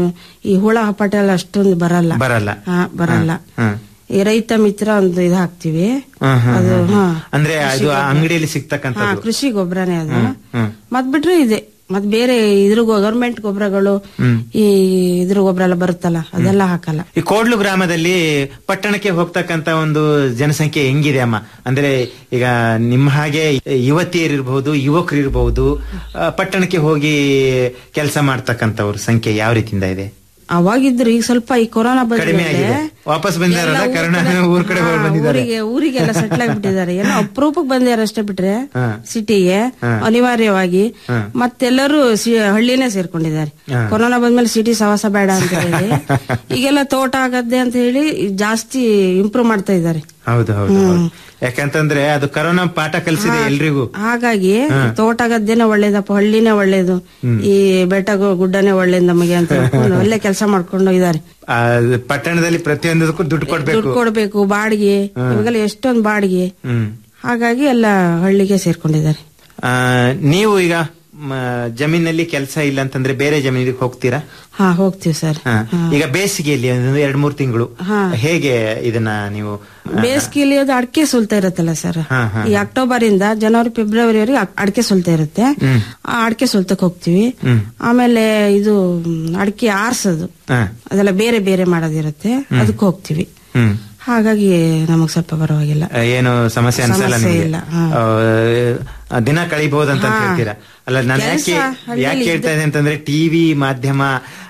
ಈ ಹುಳ ಹಪಾಟ ಎಲ್ಲ ಅಷ್ಟೊಂದು ಬರಲ್ಲ ಬರಲ್ಲ ಹಾ ಬರಲ್ಲ ಹ್ಮ್ ಈ ರೈತ ಮಿತ್ರ ಒಂದು ಇದು ಹಾಕ್ತಿವಿ ಹ್ಮ್, ಹ್ಮ್, ಅದು ಹ್ಮ್. ಹಾ ಅಂದ್ರೆ ಕೃಷಿ ಅದು ಗೊಬ್ರ. ಅಂಗಡಿಯಲ್ಲಿ ಹಾ ಸಿಗ್ತಕ್ಕಂಥದ್ದು ಕೃಷಿ ಗೊಬ್ಬರನೇ ಅದು ಹ್ಮ್. ಮತ್ ಬಿಟ್ರೆ ಇದೆ ಮತ್ ಬೇರೆ ಇದ್ರ ಗವರ್ಮೆಂಟ್ ಗೊಬ್ಬರಗಳು ಹ್ಮ್. ಈ ಇದ್ರ ಗೊಬ್ಬರ ಎಲ್ಲ ಬರುತ್ತಲ್ಲ ಅದೆಲ್ಲ ಹಾಕಲ್ಲ ಈ ಕೋಡ್ಲು ಗ್ರಾಮದಲ್ಲಿ ಪಟ್ಟಣಕ್ಕೆ ಹೋಗ್ತಕ್ಕಂತ ಒಂದು ಜನಸಂಖ್ಯೆ ಹೆಂಗಿದೆ ಅಮ್ಮ ಅಂದ್ರೆ ಈಗ ನಿಮ್ಮ ಹಾಗೆ ಯುವತಿಯರಿರ್ಬಹುದು ಯುವಕರಿರ್ಬಹುದು ಆ, ಪಟ್ಟಣಕ್ಕೆ ಹೋಗಿ ಕೆಲಸ ಮಾಡ್ತಕ್ಕಂಥವ್ರ ಸಂಖ್ಯೆ ಯಾವ ರೀತಿಯಿಂದ ಇದೆ ಅವಾಗಿದ್ರು ಈಗ ಸ್ವಲ್ಪ ಈ ಕೊರೋನಾ ಕಡಿಮೆ ಆಗಿದೆ ವಾಪಸ್ ಬಂದಾರಲ್ಲ ಕನ್ನಡ ಊರ್ ಕಡೆ ಹೊರಗ್ ಬಂದಿದ್ದಾರೆ ಊರಿಗೆ ಊರಿಗೆಲ್ಲ ಸೆಟ್ಲ್ ಆಗಿಬಿಟ್ಟಿದ್ದಾರೆ ಏನೋ ಅಪರೂಪಕ್ಕೆ ಬಂದ್ಯಾರ ಅಷ್ಟೇ ಬಿಟ್ರೆ ಹಾ. ಸಿಟಿಗೆ ಹಾ. ಅನಿವಾರ್ಯವಾಗಿ ಹಾ. ಮತ್ತೆಲ್ಲರೂ ಸಿ- ಹಳ್ಳಿನೇ ಸೇರ್ಕೊಂಡಿದ್ದಾರೆ ಹಾ. ಕೊರೋನಾ ಬಂದ್ಮೇಲೆ ಸಿಟಿ ಸವಾಸ ಬೇಡ ಅಂತ ಹೇಳಿ ಈಗೆಲ್ಲ ತೋಟ ಆಗದ್ದೆ ಅಂತ ಹೇಳಿ ಜಾಸ್ತಿ ಇಂಪ್ರೂವ್ ಮಾಡ್ತಾ ಇದ್ದಾರೆ ಹೌದು ಹೌದು ಹೌದು ಯಾಕಂತಂದ್ರೆ ಅದು ಕರೋನಾ ಪಾಠ ಕಲಿಸಿದೆ ಎಲ್ರಿಗೂ ಹಾಗಾಗಿ ತೋಟ ಗದ್ದೆನೇ ಒಳ್ಳೇದಪ್ಪ ಹಳ್ಳಿನೇ ಒಳ್ಳೇದು ಈ ಬೆಟ್ಟ ಗು- ಗುಡ್ಡನೇ ಒಳ್ಳೇದು ನಮಗೆ ಅಂತ ಹೇಳ್ಕೊಂಡು ಒಳ್ಳೆ ಕೆಲಸ ಮಾಡ್ಕೊಂಡು ಇದಾರೆ ಆ, ಪಟ್ಟಣದಲ್ಲಿ ಪ್ರತಿಯೊಂದಕ್ಕೂ ದುಡ್ಡು ಕೊಡ್ಬೇಕು ದುಡ್ಡು ಕೊಡ್ಬೇಕು ಬಾಡಿಗೆ ಇವಾಗೆಲ್ಲ ಎಷ್ಟೊಂದು ಬಾಡಿಗೆ ಹ್ಮ್ ಹಾಗಾಗಿ ಎಲ್ಲ ಹಳ್ಳಿಗೆ ಸೇರ್ಕೊಂಡಿದ್ದಾರೆ ಆ, ನೀವು ಈಗ ಮ, ಜಮೀನಲ್ಲಿ ಕೆಲಸ ಇಲ್ಲ ಅಂತಂದ್ರೆ ಬೇರೆ ಜಮೀನಿಗೆ ಹೋಗ್ತೀರಾ ಹಾ ಹೋಗ್ತೀವಿ ಸರ್ ಹಾ. ಈಗ ಬೇಸಿಗೆಯಲ್ಲಿ ಒಂದು ಎರಡ್ ಮೂರ್ ತಿಂಗಳು ಹಾ. ಹೇಗೆ ಇದನ್ನ ನೀವು ಬೇಸಿಗೆಯಲ್ಲಿ ಅದು ಅಡಿಕೆ ಸುಲ್ತಾ ಇರುತ್ತಲ್ಲ ಸರ್ ಹಾ, ಹಾ, ಈ ಅಕ್ಟೋಬರ್ ಇಂದ ಜನವರಿ ಫೆಬ್ರವರಿವರೆಗೆ ಅಡಿಕೆ ಸುಲ್ತಾ ಇರುತ್ತೆ ಹ್ಮ್. ಆ ಅಡಿಕೆ ಸುಲ್ತಕ್ ಹೋಗ್ತೀವಿ ಹ್ಮ್. ಆಮೇಲೆ ಇದು ಅಡಿಕೆ ಆರ್ಸೋದು ಹಾ. ಅದೆಲ್ಲ ಬೇರೆ ಬೇರೆ ಮಾಡೋದಿರುತ್ತೆ ಅದಕ್ಕೆ ಹೋಗ್ತೀವಿ ಹ್ಮ್ ಹಾಗಾಗಿ ನಮಗ್ ಸ್ವಲ್ಪ ಪರವಾಗಿಲ್ಲ ಆ, ಏನು ಸಮಸ್ಯೆ ಅನ್ಸಲ್ಲ ಸಮಸ್ಯೆ ನಿಮಗೆ ಇಲ್ಲ, ಹಾ. ಆ, ದಿನ ಕಳಿಬಹುದಂತ ಹಾ. ಹೇಳ್ತೀರಾ ಅಲ್ಲ ನಾನು ಕೆಲ್ಸ ಯಾಕೆ ಹಳ್ಳಿಯಲ್ಲಿ ಯಾಕೆ ಹೇಳ್ತಾ ಇದ್ದೆ ಅಂತಂದ್ರೆ ಟಿವಿ ಮಾಧ್ಯಮ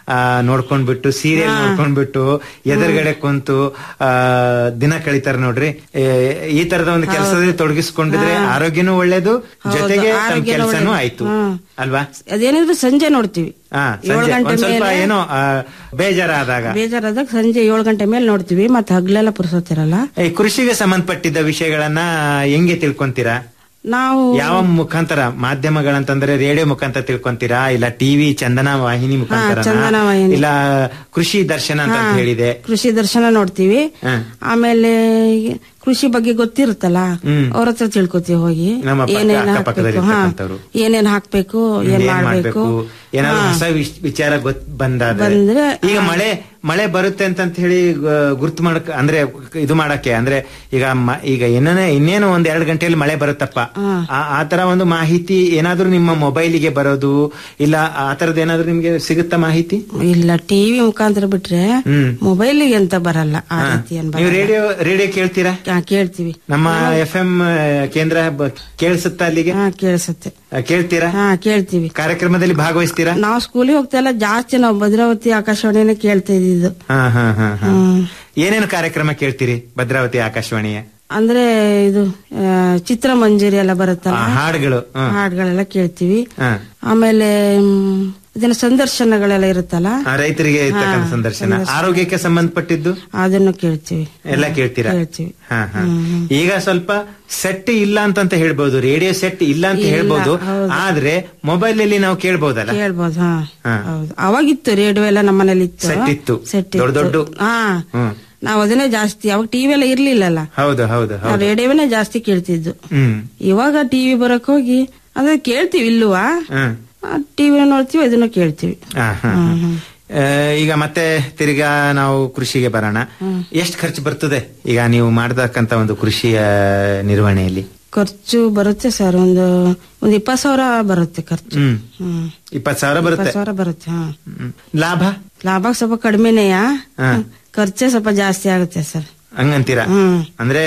ಆ, ನೋಡ್ಕೊಂಡ್ಬಿಟ್ಟು ಸೀರಿಯಲ್ ನೋಡ್ಕೊಂಡ್ಬಿಟ್ಟು ಎದುರುಗಡೆ ಕುಂತು ಆ, ದಿನ ಕಳೀತಾರೆ ನೋಡ್ರಿ ಏ, ಈ ತರದ ಒಂದು ಕೆಲಸದಲ್ಲಿ ತೊಡಗಿಸ್ಕೊಂಡಿದ್ರೆ ಆರೋಗ್ಯನೂ ಒಳ್ಳೇದು ಜೊತೆಗೆ ತಮ್ಮ ಆರೋಗ್ಯನೂ ಕೆಲಸನೂ ಒಳ್ಳೇದು. ಆಯ್ತು ಹ್ಮ್. ಅಲ್ವಾ ಅದೇನಿದ್ರು ಸಂಜೆ ನೋಡ್ತೀವಿ ಹಾ ಏಳು ಸಂಜೆ ಗಂಟೆ ಒಂದ್ ಸ್ವಲ್ಪ ಮೇಲೆ ಏನೋ ಆ, ಬೇಜಾರಾದಾಗ ಬೇಜಾರಾದಾಗ ಸಂಜೆ ಏಳು ಗಂಟೆ ಮೇಲೆ ನೋಡ್ತೀವಿ ಮತ್ತೆ ಹಗ್ಲೆಲ್ಲ ಪುರ್ಸೋತಿರಲ್ಲ ಈ ಕೃಷಿಗೆ ಸಂಬಂಧಪಟ್ಟಿದ್ದ ವಿಷಯಗಳನ್ನ ಹೆಂಗೆ ತಿಳ್ಕೊಂತೀರಾ ನಾವು ಯಾವ ಮುಖಾಂತರ ಮಾಧ್ಯಮಗಳಂತಂದ್ರೆ ರೇಡಿಯೋ ಮುಖಾಂತರ ತಿಳ್ಕೊಂತೀರಾ ಇಲ್ಲ ಟಿವಿ ಚಂದನ ವಾಹಿನಿ ಮುಖಾಂತರ ಚಂದನ ವಾಹಿನಿ. ಇಲ್ಲ ಕೃಷಿ ದರ್ಶನ ಅಂತ ಹಾ, ಹೇಳಿದೆ ಕೃಷಿ ದರ್ಶನ ನೋಡ್ತೀವಿ ಹಾ. ಆಮೇಲೆ ಕೃಷಿ ಬಗ್ಗೆ ಗೊತ್ತಿರುತ್ತಲ್ಲ ಹ್ಮ್. ಅವ್ರ ಹತ್ರ ತಿಳ್ಕೊತೀವಿ ಹೋಗಿ ನಮ್ಮ ಪಕ್ಕ- ಏನೇನ್ ಅಕ್ಕಪಕ್ಕದಲ್ಲಿ ಹಾಕ್ಬೇಕು ಹಾ ಇರ್ತಕ್ಕಂಥವ್ರು. ಏನೇನ್ ಹಾಕ್ಬೇಕು ಏನ್ ಏನ್ ಮಾಡ್ಬೇಕು ಏನಾದ್ರು ಹಾ. ಹೊಸ ವಿಷ್- ವಿಚಾರ ಗೊತ್ ಬಂದಾದ್ರೆ ಬಂದ್ರೆ, ಈಗ ಹಾ. ಮಳೆ ಮಳೆ ಬರುತ್ತೆ ಅಂತ ಹೇಳಿ ಗ- ಗುರ್ತು ಮಾಡಕ್ ಅಂದ್ರೆ ಇದು ಮಾಡಕ್ಕೆ ಅಂದ್ರೆ ಈಗ ಮ- ಈಗ ಏನೇ ಇನ್ನೇನು ಒಂದ್ ಎರಡ್ ಗಂಟೆಯಲ್ಲಿ ಮಳೆ ಬರುತ್ತಪ್ಪ ಆ- ಆ ತರ ಒಂದು ಮಾಹಿತಿ ಏನಾದ್ರೂ ನಿಮ್ಮ ಮೊಬೈಲಿಗೆ ಬರೋದು ಇಲ್ಲ ಆ ತರದ್ ಏನಾದ್ರೂ ನಿಮ್ಗೆ ಸಿಗುತ್ತಾ ಮಾಹಿತಿ ಇಲ್ಲ ಟಿವಿ ಮುಖಾಂತರ ಬಿಟ್ರೆ ಹ್ಮ್. ಮೊಬೈಲಿಗೆ ಅಂತ ಬರಲ್ಲ ಆ ರೀತಿ ಏನ್ ನೀವು ಬರಲ್ಲ. ರೇಡಿಯೋ ರೇಡಿಯೋ ಕೇಳ್ತೀರಾ ಹಾ, ಕೇಳ್ತೀವಿ ನಮ್ಮ ಎಫ್ ಎಂ ಕೇಂದ್ರ ಬ- ಕೇಳಿಸುತ್ತಾ ಅಲ್ಲಿಗೆ ಹಾ ಕೇಳಿಸುತ್ತೆ ಆ, ಕೇಳ್ತೀರಾ ಹಾ ಕೇಳ್ತೀವಿ ಕಾರ್ಯಕ್ರಮದಲ್ಲಿ ಭಾಗವಹಿಸ್ತೀರಾ ನಾವು ಸ್ಕೂಲಿಗೆ ಹೋಗ್ತಾ ಇಲ್ಲ ಜಾಸ್ತಿ ನಾವು ಭದ್ರಾವತಿ ಆಕಾಶವಾಣಿನೇ ಕೇಳ್ತಾ ಇದ್ದಿದ್ದು ಹಾ ಹಾ ಹಾ ಹಾ ಹ್ಮ್. ಏನೇನು ಕಾರ್ಯಕ್ರಮ ಕೇಳ್ತೀರಿ ಭದ್ರಾವತಿ ಆಕಾಶವಾಣಿಯ ಅಂದ್ರೆ ಇದು ಆ, ಚಿತ್ರಮಂಜರಿ ಎಲ್ಲ ಬರುತ್ತಲ್ಲ ಆ, ಹಾಡುಗಳು ಹಾ. ಹಾಡುಗಳೆಲ್ಲ ಕೇಳ್ತೀವಿ ಹಾ. ಆಮೇಲೆ ಮ್, ಇದನ್ನ ಸಂದರ್ಶನಗಳೆಲ್ಲ ಇರುತ್ತಲ್ಲ ಆ, ರೈತರಿಗೆ ಇರ್ತಕ್ಕಂಥ ಹಾ, ಸಂದರ್ಶನ ಸಂದರ್ಶನ. ಆರೋಗ್ಯಕ್ಕೆ ಸಂಬಂಧಪಟ್ಟಿದ್ದು ಅದನ್ನು ಕೇಳ್ತೀವಿ ಎಲ್ಲ ಕೇಳ್ತೀರಾ ಕೇಳ್ತೀವಿ ಹಾ ಹಾ ಈಗ ಸ್ವಲ್ಪ ಸೆಟ್ ಇಲ್ಲ ಅಂತಂತ ಹೇಳ್ಬೋದು ರೇಡಿಯೋ ಸೆಟ್ ಇಲ್ಲ ಅಂತ ಇಲ್ಲ, ಹೇಳ್ಬೋದು ಹೌದು. ಆದ್ರೆ ಮೊಬೈಲ್ ಅಲ್ಲಿ ನಾವು ಕೇಳ್ಬೋದಲ್ಲ ಕೇಳ್ಬೋದು ಹಾ ಹಾ. ಹೌದು ಅವಾಗಿತ್ತು ರೇಡಿಯೋ ಎಲ್ಲ ನಮ್ಮನೇಲಿ ಇತ್ತು ಸೆಟ್ ಇತ್ತು. ಸೆಟ್ ದೊಡ್ಡ ದೊಡ್ಡ. ಹಾ ಹ್ಮ್ ನಾವು ಅದನ್ನೇ ಜಾಸ್ತಿ ಅವಾಗ ಟಿವಿ ಎಲ್ಲ ಇರ್ಲಿಲ್ಲಲ್ಲ ಹೌದು ಹೌದು ನಾವು ಹೌದು ರೇಡಿಯೋವನ್ನೇ ಜಾಸ್ತಿ ಕೇಳ್ತಿದ್ದು ಹ್ಮ್ ಇವಾಗ ಟಿವಿ ಬರಕ್ ಹೋಗಿ ಅಂದ್ರೆ ಕೇಳ್ತೀವಿ ಇಲ್ಲುವಾ ಹ್ಮ್ ಟಿವಿ ನೋಡ್ತೀವಿ ಅದನ್ನು ಕೇಳ್ತೀವಿ ಆ, ಹಾ, ಹಾ. ಆ, ಈಗ ಮತ್ತೆ ತಿರ್ಗಾ ನಾವು ಕೃಷಿಗೆ ಬರೋಣ ಎಷ್ಟು ಖರ್ಚು ಬರ್ತದೆ ಈಗ ನೀವು ಮಾಡತಕ್ಕಂತ ಒಂದು ಕೃಷಿಯ ನಿರ್ವಹಣೆಯಲ್ಲಿ ಖರ್ಚು ಬರುತ್ತೆ ಸರ್ ಒಂದು ಒಂದು ಇಪ್ಪತ್ತು ಸಾವಿರ ಬರುತ್ತೆ ಖರ್ಚು ಹ್ಮ್ ಹ್ಮ್ ಇಪ್ಪತ್ ಸಾವಿರ ಬರುತ್ತೆ ಇಪ್ಪತ್ತು ಸಾವಿರ ಬರುತ್ತೆ ಹಾ ಹ್ಮ್. ಲಾಭ ಲಾಭ ಸ್ವಲ್ಪ ಕಡಿಮೆನೆಯ ಹಾ. ಖರ್ಚೆ ಸ್ವಲ್ಪ ಜಾಸ್ತಿ ಆಗುತ್ತೆ ಸರ್ ಹಂಗಂತೀರಾ ಹ್ಮ್. ಅಂದ್ರೆ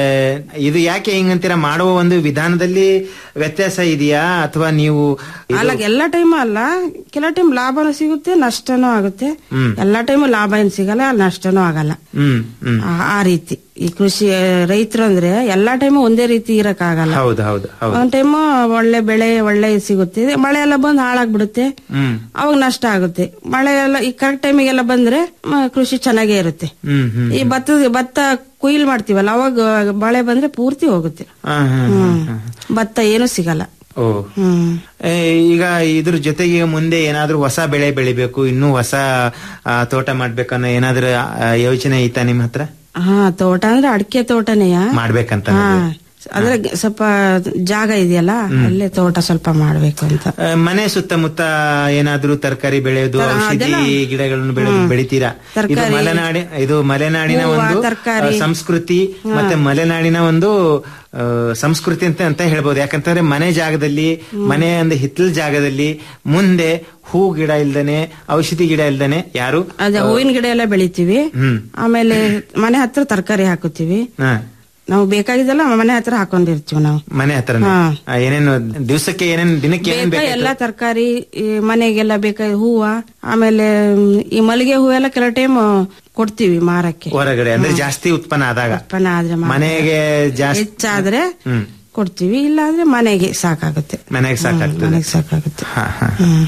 ಇದು ಯಾಕೆ ಹಿಂಗಂತೀರಾ ಮಾಡುವ ಒಂದು ವಿಧಾನದಲ್ಲಿ ವ್ಯತ್ಯಾಸ ಇದೆಯಾ ಅಥವಾ ನೀವು ಇದು- ಅಲ್ಲ ಎಲ್ಲಾ ಟೈಮ್ ಅಲ್ಲ ಕೆಲ ಟೈಮ್ ಲಾಭನೂ ಸಿಗುತ್ತೆ ನಷ್ಟನೂ ಆಗುತ್ತೆ ಹ್ಮ್. ಎಲ್ಲಾ ಟೈಮ್ ಲಾಭ ಏನ್ ಸಿಗಲ್ಲ ನಷ್ಟನೂ ಆಗಲ್ಲ ಹ್ಮ್ ಹ್ಮ್ ಆ- ಆ ರೀತಿ ಈ ಕೃಷಿ ರೈತರು ಅಂದ್ರೆ ಎಲ್ಲಾ ಟೈಮ್ ಒಂದೇ ರೀತಿ ಇರಕ್ಕಾಗಲ್ಲ ಹೌದು ಹೌದು ಹೌದು ಒಂದ್ ಟೈಮ್ ಒಳ್ಳೆ ಬೆಳೆ ಒಳ್ಳೆ ಇದ್ ಸಿಗುತ್ತೆ ಇದೆ ಮಳೆ ಎಲ್ಲ ಬಂದು ಹಾಳಾಗ್ಬಿಡುತ್ತೆ ಹ್ಮ್ ಅವಾಗ ನಷ್ಟ ಆಗುತ್ತೆ ಮಳೆ ಎಲ್ಲ ಈ ಕರೆಕ್ಟ್ ಟೈಮಿಗೆಲ್ಲ ಬಂದ್ರೆ ಮ, ಕೃಷಿ ಚೆನ್ನಾಗೇ ಇರುತ್ತೆ ಹ್ಮ್ ಹ್ಮ್ ಈ ಭತ್ತ ಭತ್ತ ಕುಯ್ಲ್ ಮಾಡ್ತೀವಲ್ಲ ಅವಾಗ ಮಳೆ ಬಂದ್ರೆ ಪೂರ್ತಿ ಹೋಗುತ್ತೆ ಆ, ಹಾ, ಹಾ, ಹ್ಮ್ ಹಾ. ಭತ್ತ ಏನು ಸಿಗಲ್ಲ ಓ ಹ್ಮ್ ಏ, ಈಗ ಇದ್ರ ಜೊತೆಗೆ ಮುಂದೆ ಏನಾದ್ರೂ ಹೊಸ ಬೆಳೆ ಬೆಳಿಬೇಕು ಇನ್ನೂ ಹೊಸ ಆ, ತೋಟ ಮಾಡ್ಬೇಕನ್ನೋ ಏನಾದ್ರೂ ಆ, ಯೋಚನೆ ಐತಾ ನಿಮ್ ಹತ್ರ ಹಾ ತೋಟ ಅಂದ್ರೆ ಅಡಿಕೆ ತೋಟನೆಯ ಮಾಡ್ಬೇಕಂತ ಹಾ ಅಂದ್ರೆ ಗ- ಸ್ವಲ್ಪ ಜಾಗ ಇದೆಯಲ್ಲ ಅಲ್ಲೇ ತೋಟ ಸ್ವಲ್ಪ ಮಾಡ್ಬೇಕು ಅಂತ ಆ, ಮನೆ ಸುತ್ತಮುತ್ತ ಏನಾದ್ರೂ ತರಕಾರಿ ಬೆಳೆಯೋದು ತರ- ಔಷಧಿ ಅದೆಲ್ಲ- ಗಿಡಗಳನ್ನು ಬೆಳೆದು ಹ್ಮ್. ಬೆಳಿತೀರಾ ಇದು ತರ್ಕಾರಿ, ಮಲೆನಾಡಿ ಇದು ಮಲೆನಾಡಿನ ಹೂವ, ಒಂದು ತರ್ಕಾರಿ. ಆ, ಸಂಸ್ಕೃತಿ ಮತ್ತೆ ಮಲೆನಾಡಿನ ಒಂದು ಆ, ಸಂಸ್ಕೃತಿ ಅಂತ ಅಂತ ಹೇಳ್ಬೋದು ಯಾಕಂತಂದ್ರೆ ಮನೆ ಜಾಗದಲ್ಲಿ ಮನೆ ಒಂದು ಹಿತ್ತಲ ಜಾಗದಲ್ಲಿ ಮುಂದೆ ಹೂ ಗಿಡ ಇಲ್ದೇನೆ ಔಷಧಿ ಗಿಡ ಇಲ್ದೇನೆ ಯಾರು ಅದೇ ಹೂವಿನ ಗಿಡ ಎಲ್ಲ ಬೆಳಿತೀವಿ ಹ್ಮ್ ಆಮೇಲೆ ಮನೆ ಹತ್ರ ತರಕಾರಿ ಹಾಕುತ್ತೀವಿ ಹಾ ನಾವು ಬೇಕಾಗಿದ್ದೆಲ್ಲ ಮನೆ ಹತ್ರ ಹಾಕೊಂಡಿರ್ತೀವಿ ನಾವು ಮನೆ ಹತ್ರ ಹಾ. ಏನೇನು ದಿವಸಕ್ಕೆ ಏನೇನು ದಿನಕ್ಕೆ ಏನೇನ್ ಬೇಕಾ ಬೇಕಾಯ್ತು? ಎಲ್ಲ ತರಕಾರಿ ಮನೆಗೆಲ್ಲ ಬೇಕಾದ ಹೂವ ಆಮೇಲೆ ಮ್, ಈ ಮಲ್ಲಿಗೆ ಹೂವೆಲ್ಲ ಕೆಲವು ಟೈಮ್ ಕೊಡ್ತೀವಿ ಮಾರಕ್ಕೆ ಹೊರಗಡೆ ಅಂದ್ರೆ ಜಾಸ್ತಿ ಉತ್ಪನ್ನ ಆದಾಗ ಉತ್ಪನ್ನ ಆದ್ರೆ ಮಾತ್ರ. ಮನೆಗೆ ಜಾಸ್ತಿ ಹೆಚ್ಚಾದ್ರೆ ಹ್ಮ್ ಕೊಡ್ತೀವಿ ಇಲ್ಲ ಅಂದ್ರೆ ಮನೆಗೆ ಸಾಕಾಗುತ್ತೆ ಮನೆಗೆ ಸಾಕಾಗ್ತದೆ ಮನೆಗೆ ಸಾಕಾಗುತ್ತೆ ಹಾ, ಹಾ.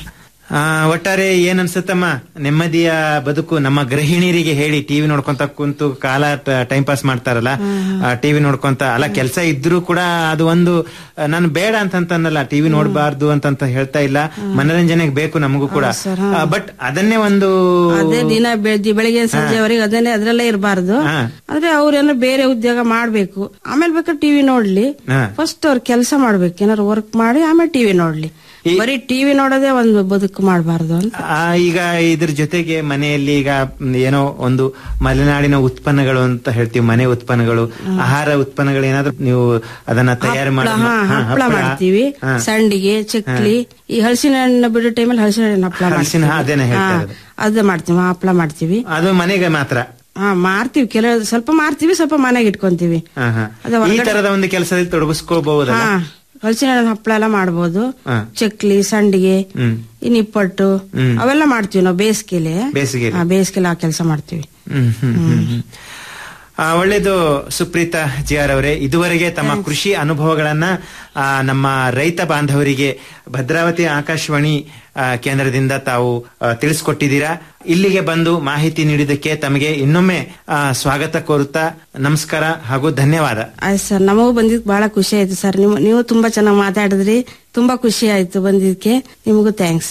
ಆ, ಒಟ್ಟಾರೆ ಏನ್ ಅನ್ಸುತ್ತಮ್ಮ ನೆಮ್ಮದಿಯ ಬದುಕು ನಮ್ಮ ಗೃಹಿಣಿಯರಿಗೆ ಹೇಳಿ ಟಿವಿ ನೋಡ್ಕೊಂತ ಕುಂತು ಕಾಲ ಟೈಮ್ ಪಾಸ್ ಮಾಡ್ತಾರಲ್ಲ ಟಿವಿ ನೋಡ್ಕೊಂತ ಅಲ್ಲ ಕೆಲಸ ಇದ್ರೂ ಕೂಡ ಅದು ಒಂದು ಆ, ನಾನು ಬೇಡ ಅಂತಂತನ್ನಲ್ಲ ಟಿವಿ ನೋಡಬಾರ್ದು ಅಂತಂತ ಹೇಳ್ತಾ ಇಲ್ಲ ಮನರಂಜನೆಗೆ ಬೇಕು ನಮಗೂ ಕೂಡ ಬಟ್ ಅದನ್ನೇ ಒಂದು ಅದೇ ದಿನ ಬೆಳ್ದಿ ಬೆಳಿಗ್ಗೆ ಸಂಜೆವರೆಗೆ ಅದನ್ನೇ ಅದ್ರಲ್ಲೇ ಇರಬಾರ್ದು ಹಾ. ಅಂದ್ರೆ ಅವ್ರೇನೋ ಬೇರೆ ಉದ್ಯೋಗ ಮಾಡ್ಬೇಕು ಆಮೇಲೆ ಬೇಕಾದ್ರೆ ಟಿವಿ ನೋಡ್ಲಿ ಹಾ. ಫಸ್ಟ್ ಅವ್ರ ಕೆಲಸ ಮಾಡ್ಬೇಕು ಏನಾರು ವರ್ಕ್ ಮಾಡಿ ಆಮೇಲೆ ಟಿವಿ ನೋಡ್ಲಿ ಬರೀ ಟಿವಿ ನೋಡೋದೇ ಒಂದು ಬದುಕು ಮಾಡಬಾರ್ದು ಅಂತ ಆ, ಈಗ ಇದ್ರ ಜೊತೆಗೆ ಮನೆಯಲ್ಲಿ ಈಗ ಮ್, ಏನೋ ಒಂದು ಮಲೆನಾಡಿನ ಉತ್ಪನ್ನಗಳು ಅಂತ ಹೇಳ್ತೀವಿ ಮನೆ ಉತ್ಪನ್ನಗಳು ಆಹಾರ ಉತ್ಪನ್ನಗಳು ಏನಾದ್ರು ನೀವು ಅದನ್ನ ತಯಾರು ಮಾಡಿ ಹಾ, ಹಾ, ಹಪ್ಪಳ ಹಪ್ಪಳ. ಮಾಡ್ತೀವಿ ಹಾ. ಸಂಡಿಗೆ ಚಕ್ಲಿ ಈ ಹಲಸಿನ ಹಣ್ಣು ಬಿಡೋ ಟೈಮಲ್ಲಿ ಹಲಸಿನ ಹಣ್ಣು ಹಪ್ಪಳ ಹಲಸಿನ ಮಾಡ್ತೀವಿ. ಅದೇನೆ ಹೇಳ್ತಾ ಹಾ, ಇರೋದು. ಅದು ಮಾಡ್ತೀವಿ ಹಪ್ಪಳ ಮಾಡ್ತೀವಿ ಅದು ಮನೆಗೆ ಮಾತ್ರ ಹಾ ಮಾರ್ತೀವಿ ಕೆಲವು ಸ್ವಲ್ಪ ಮಾರ್ತೀವಿ ಸ್ವಲ್ಪ ಮನೆಗೆ ಇಟ್ಕೊಂತೀವಿ ಹಾ, ಹಾ. ಅದು ಈ ಹೊರಗಡೆ- ತರದ ಒಂದು ಕೆಲಸದಲ್ಲಿ ತೊಡಗಿಸ್ಕೋಬಹುದಲ್ಲ ಹಾ ಹಲಸಿನ ಹಣ್ಣು ಹಪ್ಪಳ ಎಲ್ಲ ಮಾಡ್ಬೋದು ಹಾ. ಚಕ್ಲಿ ಸಂಡಿಗೆ ಹ್ಮ್ ಈ ನಿಪ್ಪಟ್ಟು ಅವೆಲ್ಲ ಮಾಡ್ತೀವಿ ನಾವು ಬೇಸಿಗೆಲೆ ಬೇಸಿಗೆಲಿ. ಬೇಸಿಗೆಲೆ ಆ ಕೆಲಸ ಮಾಡ್ತೀವಿ ಹ್ಮ್, ಹ್ಮ್, ಹ್ಮ್, ಹ್ಮ್. ಆ, ಒಳ್ಳೇದು ಸುಪ್ರೀತಾ ಜಿ ಆರ್ ಅವರೇ ಇದುವರೆಗೆ ತಮ್ಮ ಕೃಷಿ ಅನುಭವಗಳನ್ನ ಆ, ನಮ್ಮ ರೈತ ಬಾಂಧವರಿಗೆ ಭದ್ರಾವತಿ ಆಕಾಶವಾಣಿ ಆ, ಕೇಂದ್ರದಿಂದ ತಾವು ಆ, ತಿಳಿಸ್ಕೊಟ್ಟಿದ್ದೀರಾ ಇಲ್ಲಿಗೆ ಬಂದು ಮಾಹಿತಿ ನೀಡಿದ್ದಕ್ಕೆ ತಮಗೆ ಇನ್ನೊಮ್ಮೆ ಆ, ಸ್ವಾಗತ ಕೋರುತ್ತಾ ನಮಸ್ಕಾರ ಹಾಗೂ ಧನ್ಯವಾದ ಆಯ್ತು ಸರ್ ನಮಗೂ ಬಂದಿದ್ ಬಹಳ ಖುಷಿ ಆಯ್ತು ಸರ್ ನೀವು ನೀವು ತುಂಬಾ ಚೆನ್ನಾಗಿ ಮಾತಾಡಿದ್ರಿ ತುಂಬಾ ಖುಷಿ ಆಯ್ತು ಬಂದಿದ್ದಕ್ಕೆ ನಿಮಗೂ ಥ್ಯಾಂಕ್ಸ್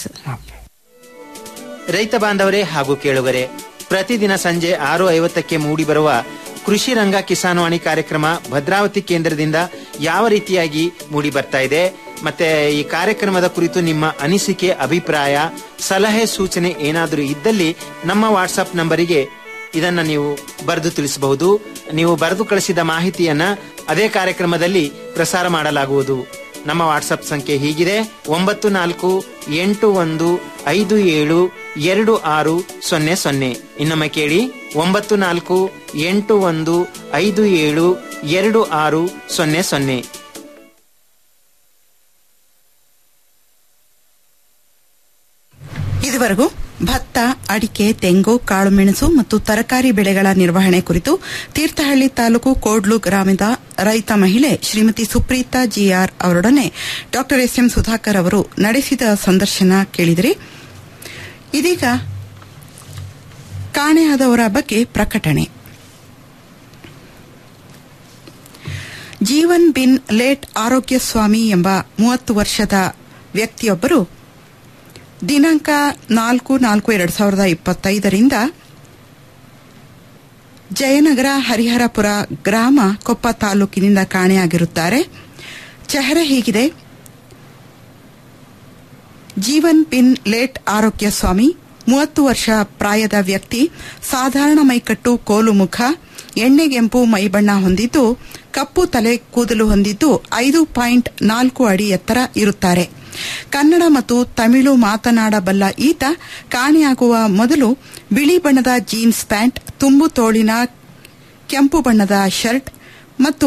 ರೈತ ಬಾಂಧವರೇ ಹಾಗೂ ಕೇಳುಗರೆ ಪ್ರತಿದಿನ ಸಂಜೆ ಆರು ಐವತ್ತಕ್ಕೆ ಮೂಡಿಬರುವ ಕೃಷಿ ರಂಗ ಕಿಸಾನ್ವಾಣಿ ಕಾರ್ಯಕ್ರಮ ಭದ್ರಾವತಿ ಕೇಂದ್ರದಿಂದ ಯಾವ ರೀತಿಯಾಗಿ ಮೂಡಿ ಬರ್ತಾ ಇದೆ ಮತ್ತೆ ಈ ಕಾರ್ಯಕ್ರಮದ ಕುರಿತು ನಿಮ್ಮ ಅನಿಸಿಕೆ ಅಭಿಪ್ರಾಯ ಸಲಹೆ ಸೂಚನೆ ಏನಾದರೂ ಇದ್ದಲ್ಲಿ ನಮ್ಮ ವಾಟ್ಸ್ಆಪ್ ನಂಬರಿಗೆ ಇದನ್ನ ನೀವು ಬರೆದು ತಿಳಿಸಬಹುದು ನೀವು ಬರೆದು ಕಳಿಸಿದ ಮಾಹಿತಿಯನ್ನ ಅದೇ ಕಾರ್ಯಕ್ರಮದಲ್ಲಿ ಪ್ರಸಾರ ಮಾಡಲಾಗುವುದು ನಮ್ಮ ವಾಟ್ಸಪ್ ಸಂಖ್ಯೆ ಹೀಗಿದೆ ಒಂಬತ್ತು ನಾಲ್ಕು ಎಂಟು ಒಂದು ಐದು ಏಳು ಎರಡು ಆರು ಸೊನ್ನೆ ಸೊನ್ನೆ ಇನ್ನೊಮ್ಮೆ ಕೇಳಿ ಒಂಬತ್ತು ನಾಲ್ಕು ಎಂಟು ಒಂದು ಐದು ಏಳು ಎರಡು ಆರು ಸೊನ್ನೆ ಸೊನ್ನೆ ಇದುವರೆಗೂ ಭತ್ತ ಅಡಿಕೆ ತೆಂಗು ಕಾಳುಮೆಣಸು ಮತ್ತು ತರಕಾರಿ ಬೆಳೆಗಳ ನಿರ್ವಹಣೆ ಕುರಿತು ತೀರ್ಥಹಳ್ಳಿ ತಾಲೂಕು ಕೋಡ್ಲು ಗ್ರಾಮದ ರೈತ ಮಹಿಳೆ ಶ್ರೀಮತಿ ಸುಪ್ರೀತಾ ಜಿಆರ್ ಅವರೊಡನೆ ಡಾ ಎಸ್ ಎಂ ಸುಧಾಕರ್ ಅವರು ನಡೆಸಿದ ಸಂದರ್ಶನ ಕೇಳಿದಿರಿ ಇದೀಗ ಕಾಣೆಯಾದವರ ಬಗ್ಗೆ ಪ್ರಕಟಣೆ ಜೀವನ್ ಬಿನ್ ಲೇಟ್ ಆರೋಗ್ಯ ಸ್ವಾಮಿ ಎಂಬ ಮೂವತ್ತು ವರ್ಷದ ವ್ಯಕ್ತಿಯೊಬ್ಬರು ದಿನಾಂಕ ನಾಲ್ಕು ನಾಲ್ಕು ಎರಡ್ ಸಾವಿರದ ಇಪ್ಪತ್ತೈದರಿಂದ ಜಯನಗರ ಹರಿಹರಪುರ ಗ್ರಾಮ ಕೊಪ್ಪ ತಾಲೂಕಿನಿಂದ ಕಾಣೆಯಾಗಿರುತ್ತಾರೆ ಚೆಹರೆ ಹೀಗಿದೆ ಜೀವನ್ ಬಿನ್ ಲೇಟ್ ಆರೋಗ್ಯ ಸ್ವಾಮಿ ಮೂವತ್ತು ವರ್ಷ ಪ್ರಾಯದ ವ್ಯಕ್ತಿ ಸಾಧಾರಣ ಮೈಕಟ್ಟು ಕೋಲು ಮುಖ ಎಣ್ಣೆಗೆಂಪು ಮೈಬಣ್ಣ ಹೊಂದಿದ್ದು ಕಪ್ಪು ತಲೆ ಕೂದಲು ಹೊಂದಿದ್ದು ಐದು ಪಾಯಿಂಟ್ ನಾಲ್ಕು ಅಡಿ ಎತ್ತರ ಇರುತ್ತಾರೆ ಕನ್ನಡ ಮತ್ತು ತಮಿಳು ಮಾತನಾಡಬಲ್ಲ ಈತ ಕಾಣೆಯಾಗುವ ಮೊದಲು ಬಿಳಿ ಬಣ್ಣದ ಜೀನ್ಸ್ ಪ್ಯಾಂಟ್ ತುಂಬು ತೋಳಿನ ಕೆಂಪು ಬಣ್ಣದ ಶರ್ಟ್ ಮತ್ತು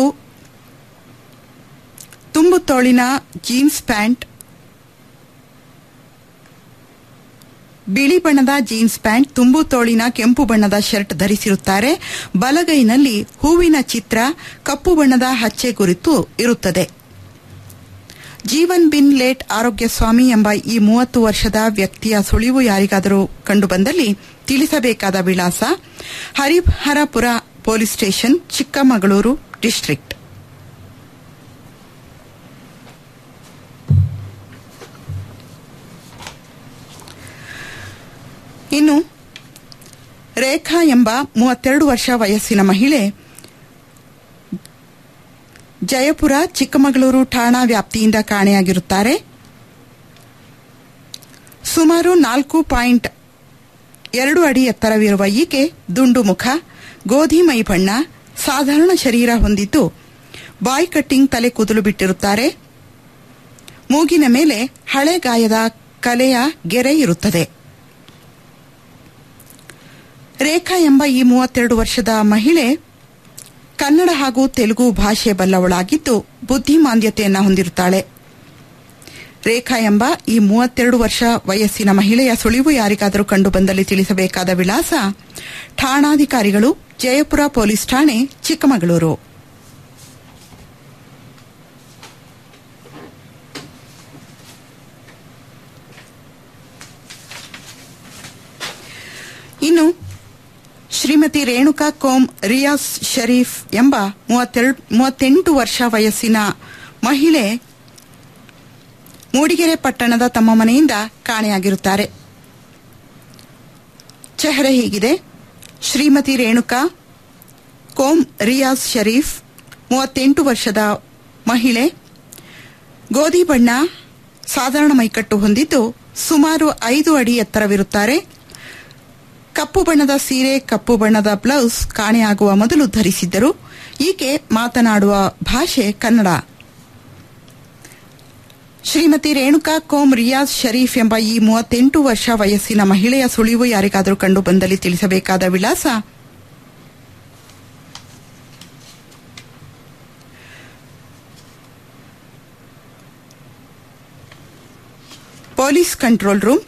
ತುಂಬು ತೋಳಿನ ಜೀನ್ಸ್ ಪ್ಯಾಂಟ್ ಬಿಳಿ ಬಣ್ಣದ ಜೀನ್ಸ್ ಪ್ಯಾಂಟ್ ತುಂಬು ತೋಳಿನ ಕೆಂಪು ಬಣ್ಣದ ಶರ್ಟ್ ಧರಿಸಿರುತ್ತಾರೆ ಬಲಗೈನಲ್ಲಿ ಹೂವಿನ ಚಿತ್ರ ಕಪ್ಪು ಬಣ್ಣದ ಹಚ್ಚೆ ಗುರುತು ಇರುತ್ತದೆ ಜೀವನ್ ಬಿನ್ ಲೇಟ್ ಆರೋಗ್ಯ ಸ್ವಾಮಿ ಎಂಬ ಈ ಮೂವತ್ತು ವರ್ಷದ ವ್ಯಕ್ತಿಯ ಸುಳಿವು ಯಾರಿಗಾದರೂ ಕಂಡುಬಂದಲ್ಲಿ ತಿಳಿಸಬೇಕಾದ ವಿಳಾಸ Hariharapura police station Chikkamagaluru district ಇನ್ನು ರೇಖಾ ಎಂಬ ಮೂವತ್ತೆರಡು ವರ್ಷ ವಯಸ್ಸಿನ ಮಹಿಳೆ ಜಯಪುರ ಚಿಕ್ಕಮಗಳೂರು ಠಾಣಾ ವ್ಯಾಪ್ತಿಯಿಂದ ಕಾಣೆಯಾಗಿರುತ್ತಾರೆ ಸುಮಾರು ನಾಲ್ಕು ಪಾಯಿಂಟ್ ಎರಡು ಅಡಿ ಎತ್ತರವಿರುವ ಈಕೆ ದುಂಡು ಮುಖ ಗೋಧಿ ಮೈ ಬಣ್ಣ ಸಾಧಾರಣ ಶರೀರ ಹೊಂದಿದ್ದು ಬಾಯ್ ಕಟ್ಟಿಂಗ್ ತಲೆ ಕೂದಲು ಬಿಟ್ಟಿರುತ್ತಾರೆ ಮೂಗಿನ ಮೇಲೆ ಹಳೆ ಗಾಯದ ಕಲೆಯ ಗೆರೆ ಇರುತ್ತದೆ ರೇಖಾ ಎಂಬ ಈ ಮೂವತ್ತೆರಡು ವರ್ಷದ ಮಹಿಳೆ ಕನ್ನಡ ಹಾಗೂ ತೆಲುಗು ಭಾಷೆ ಬಲ್ಲವಳಾಗಿದ್ದು ಬುದ್ಧಿಮಾಂದ್ಯತೆಯನ್ನ ಹೊಂದಿರುತ್ತಾಳೆ ರೇಖಾ ಎಂಬ ಈ ಮೂವತ್ತೆರಡು ವರ್ಷ ವಯಸ್ಸಿನ ಮಹಿಳೆಯ ಸುಳಿವು ಯಾರಿಗಾದರೂ ಕಂಡುಬಂದಲ್ಲಿ ತಿಳಿಸಬೇಕಾದ ವಿಳಾಸ ಠಾಣಾಧಿಕಾರಿಗಳು ಜಯಪುರ ಪೊಲೀಸ್ ಠಾಣೆ ಚಿಕ್ಕಮಗಳೂರು ಇನ್ನು ಶ್ರೀಮತಿ ರೇಣುಕಾ ಕೋಮ್ ರಿಯಾಸ್ ಶರೀಫ್ ಎಂಬ ಮೂವತ್ತೆಂಟು ವರ್ಷ ವಯಸ್ಸಿನ ಮಹಿಳೆ ಮೂಡಿಗೆರೆ ಪಟ್ಟಣದ ತಮ್ಮ ಮನೆಯಿಂದ ಕಾಣೆಯಾಗಿರುತ್ತಾರೆ ಚೆಹರೆ ಹೀಗಿದೆ ಶ್ರೀಮತಿ ರೇಣುಕಾ ಕೋಮ್ ರಿಯಾಜ್ ಶರೀಫ್ ಮೂವತ್ತೆಂಟು ವರ್ಷದ ಮಹಿಳೆ ಗೋಧಿ ಬಣ್ಣ ಸಾಧಾರಣ ಮೈಕಟ್ಟು ಹೊಂದಿದ್ದು ಸುಮಾರು ಐದು ಅಡಿ ಎತ್ತರವಿರುತ್ತಾರೆ ಕಪ್ಪು ಬಣ್ಣದ ಸೀರೆ ಕಪ್ಪು ಬಣ್ಣದ ಬ್ಲೌಸ್ ಕಾಣೆಯಾಗುವ ಮೊದಲು ಧರಿಸಿದ್ದರು ಈಕೆ ಮಾತನಾಡುವ ಭಾಷೆ ಕನ್ನಡ ಶ್ರೀಮತಿ ರೇಣುಕಾ ಕೋಮ್ ರಿಯಾಜ್ ಶರೀಫ್ ಎಂಬ ಈ ಮೂವತ್ತೆಂಟು ವರ್ಷ ವಯಸ್ಸಿನ ಮಹಿಳೆಯ ಸುಳಿವು ಯಾರಿಗಾದರೂ ಕಂಡು ಬಂದಲ್ಲಿ ತಿಳಿಸಬೇಕಾದ ವಿಳಾಸ ಪೊಲೀಸ್ ಕಂಟ್ರೋಲ್ ರೂಮ್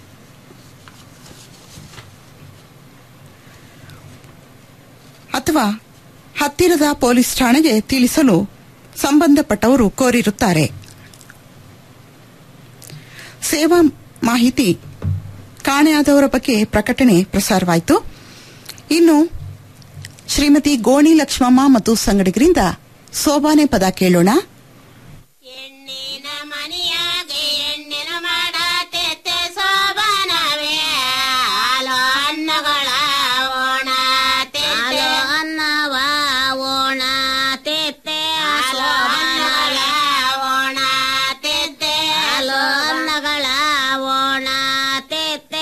ಅಥವಾ ಹತ್ತಿರದ ಪೊಲೀಸ್ ಠಾಣೆಗೆ ತಿಳಿಸಲು ಸಂಬಂಧಪಟ್ಟವರು ಕೋರಿರುತ್ತಾರೆ ಸೇವಾ ಮಾಹಿತಿ ಕಾಣೆಯಾದವರ ಬಗ್ಗೆ ಪ್ರಕಟಣೆ ಪ್ರಸಾರವಾಯಿತು ಇನ್ನು ಶ್ರೀಮತಿ ಗೋಣಿ ಲಕ್ಷ್ಮಮ್ಮ ಮತ್ತು ಸಂಗಡಿಗರಿಂದ ಸೋಬಾನೆ ಪದ ಕೇಳೋಣ ಸೋಬಾನವೇ ಹಾಲು ಅನ್ನಗಳ ಓಣ ಹಾಲು ಅನ್ನವ ಓಣ ತೆತ್ತೆ ಹಾಲು ಅನ್ನಗಳ ಓಣ ತೆತ್ತೆ ಹಾಲು ಅನ್ನಗಳ ಓಣ ತೆತ್ತೆ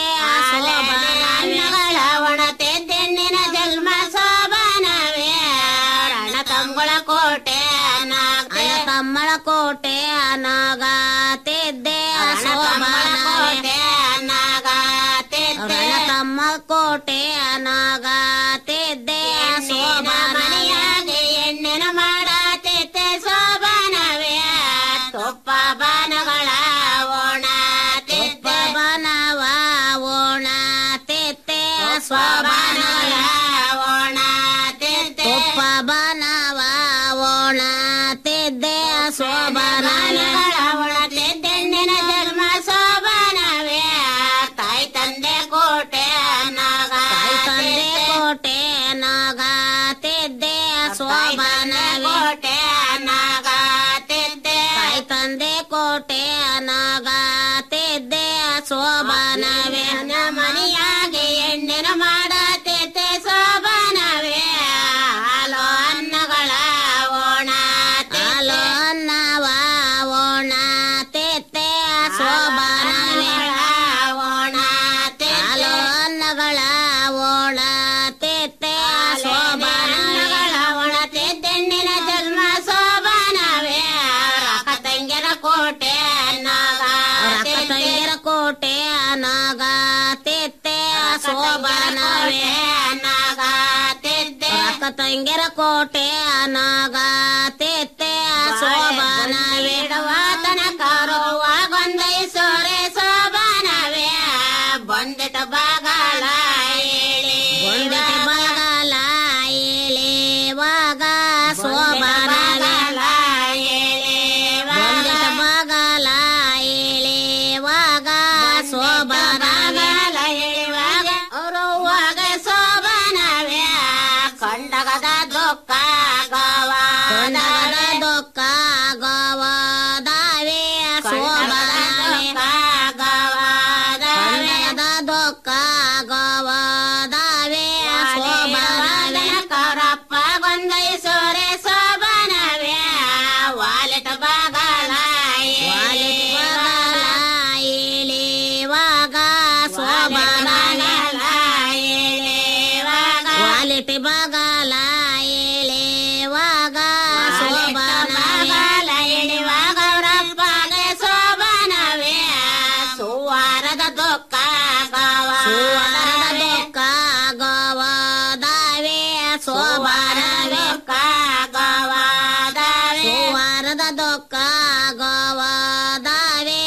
ಅನ್ನಗಳ ಒಣ ತೆದ್ದೆಣ್ಣಿನ ಜನ್ಮ ಸೋಬಾನವೇ ರಣ ತಮ್ಮಳ ಕೋಟೆ ಅನಾಗ ತಮ್ಮಳ ಕೋಟೆ ಅನಾಗ ತೆದ್ದೆ ಸೋಬಾನ ಕೋಟೆ ಅನಾಗ ತೆದ್ದೆ ತಮ್ಮ ಕೋಟೆ ಅನಾಗ ತೆದ್ದೆ ಸೋಬಾನಿಯಾಗಿ ಎಣ್ಣೆನ ಮಾಡ ತೆತ್ತೆ ಸೋಬಾನವೇ ತುಪ್ಪ ಬಾನಗಳ ಓಣ ತುಪ್ಪ ಬಾನವ ಓಣ ತೆತ್ತೆ ಸೋಬಾನಗಳ ಓಣ ತೆತ್ತೆ ತುಪ್ಪ ಬಾನವ ಓಣ ತೆದ್ದೆ ಸೋಬಾನಗಳ ಒಣ ತೆದ್ದೆಣ್ಣಿನ ಜನ್ಮ ಸೋಬಾನವೇ ತಾಯಿ ತಂದೆ ಕೋಟೆ ನಾಗ ತಾಯಿ ತಂದೆ ಕೋಟೆ ನಾಗ ತೆದ್ದೆ ಸೋಬಾನವೇ ಕೋಟೆ ನಾಗ ತೆದ್ದೆ ತಾಯಿ ತಂದೆ ಕೋಟೆ ನಾಗ ತೆದ್ದೆ ಸೋಬಾನವೇ ಮನೆಯಾಗೆ ಎಣ್ಣೆನ ಮಾಡ ತೆತ್ತೆ ಸೋಬಾನವೇ ಹಾಲು ಅನ್ನಗಳ ಓಣ ಹಾಲು ಅನ್ನವ ಓಣ ತೆತ್ತೆ ಸೋಬಾನವೇ ಓಣ ಹಾಲು ಅನ್ನಗಳ ಓಣ ತೆತ್ತೆ ಸೋಬಾನಗಳ ಒಣ ತೆದ್ದೆಣ್ಣಿನ ಜನ್ಮ ಸೋಬಾನವೇ ರಕ ತಂಗಿರ ಕೋಟೆ ನಾಗ ರಕ ತಂಗಿರ ಕೋಟೆ ನಾಗ ತೆತ್ತೆ ಸೋಬಾನವೇ ನಾಗ ತೆತ್ತೆ ರಕ ತಂಗಿರ ಕೋಟೆ ನಾಗ ತೆತ್ತೆ ಸೋಬಾನವೇ ತನಕ ಗೊಂದೈ ಸೋರೆ ಸೋಬಾನವೇ ಬಂದಿಟ ಬಾಗಲ ಏಳಿ ಬಂದಿಟ ಬಾಗಲ ಏಳಿ ವಾಗ ಸೋಬಾನಗಳ ಏಳಿ ಬಂದಿಟ ಬಾಗಲ ಏಳಿ ವಾಗ ಸೋಬಾನಗಳ ಏಳಿವಾಗ ಅವರು ವಾಗ ಸೋಬಾನವೇ ಕಂಡಗದ ದುಃಖ ಗೋವ ಕಂಡಗದ ದುಃಖ ಗೋವ ದಾವೆ ಸೋಬಾನವೇ ಗೋವ ಕಂಡಗದ ದುಃಖ ಗೋವ ದಾವೆ ಸೋಬಾನವೇ ಕರಪ್ಪ ಗೊಂದೈ ಸೋರೆ ಸೋಬಾನವೇ ವಾಲೆಟ ಬಾಗಲ ವಾಲೆಟ ಬಾಗಲ ಏಳಿವಾಗ ಸೋಬಾನಗಳ ಏಳಿವಾಗ ವಾಲೆಟ ಬಾಗಲ ಏಳಿವಾಗ ಸೋಬಾನಗಳ ಎಳಿವಾಗ ಅವರಪ್ಪಗೆ ಸೋಬಾನವೇ ಸುವಾರದ ದುಃಖ ಗೋವ ಸುವಾರದ ದುಃಖ ಗೋವ ದಾವೆ ಸೋಬಾನವೇ ಗೋವ ದಾವೆ ಸುವಾರದ ದುಃಖ ಗೋವ ದಾವೆ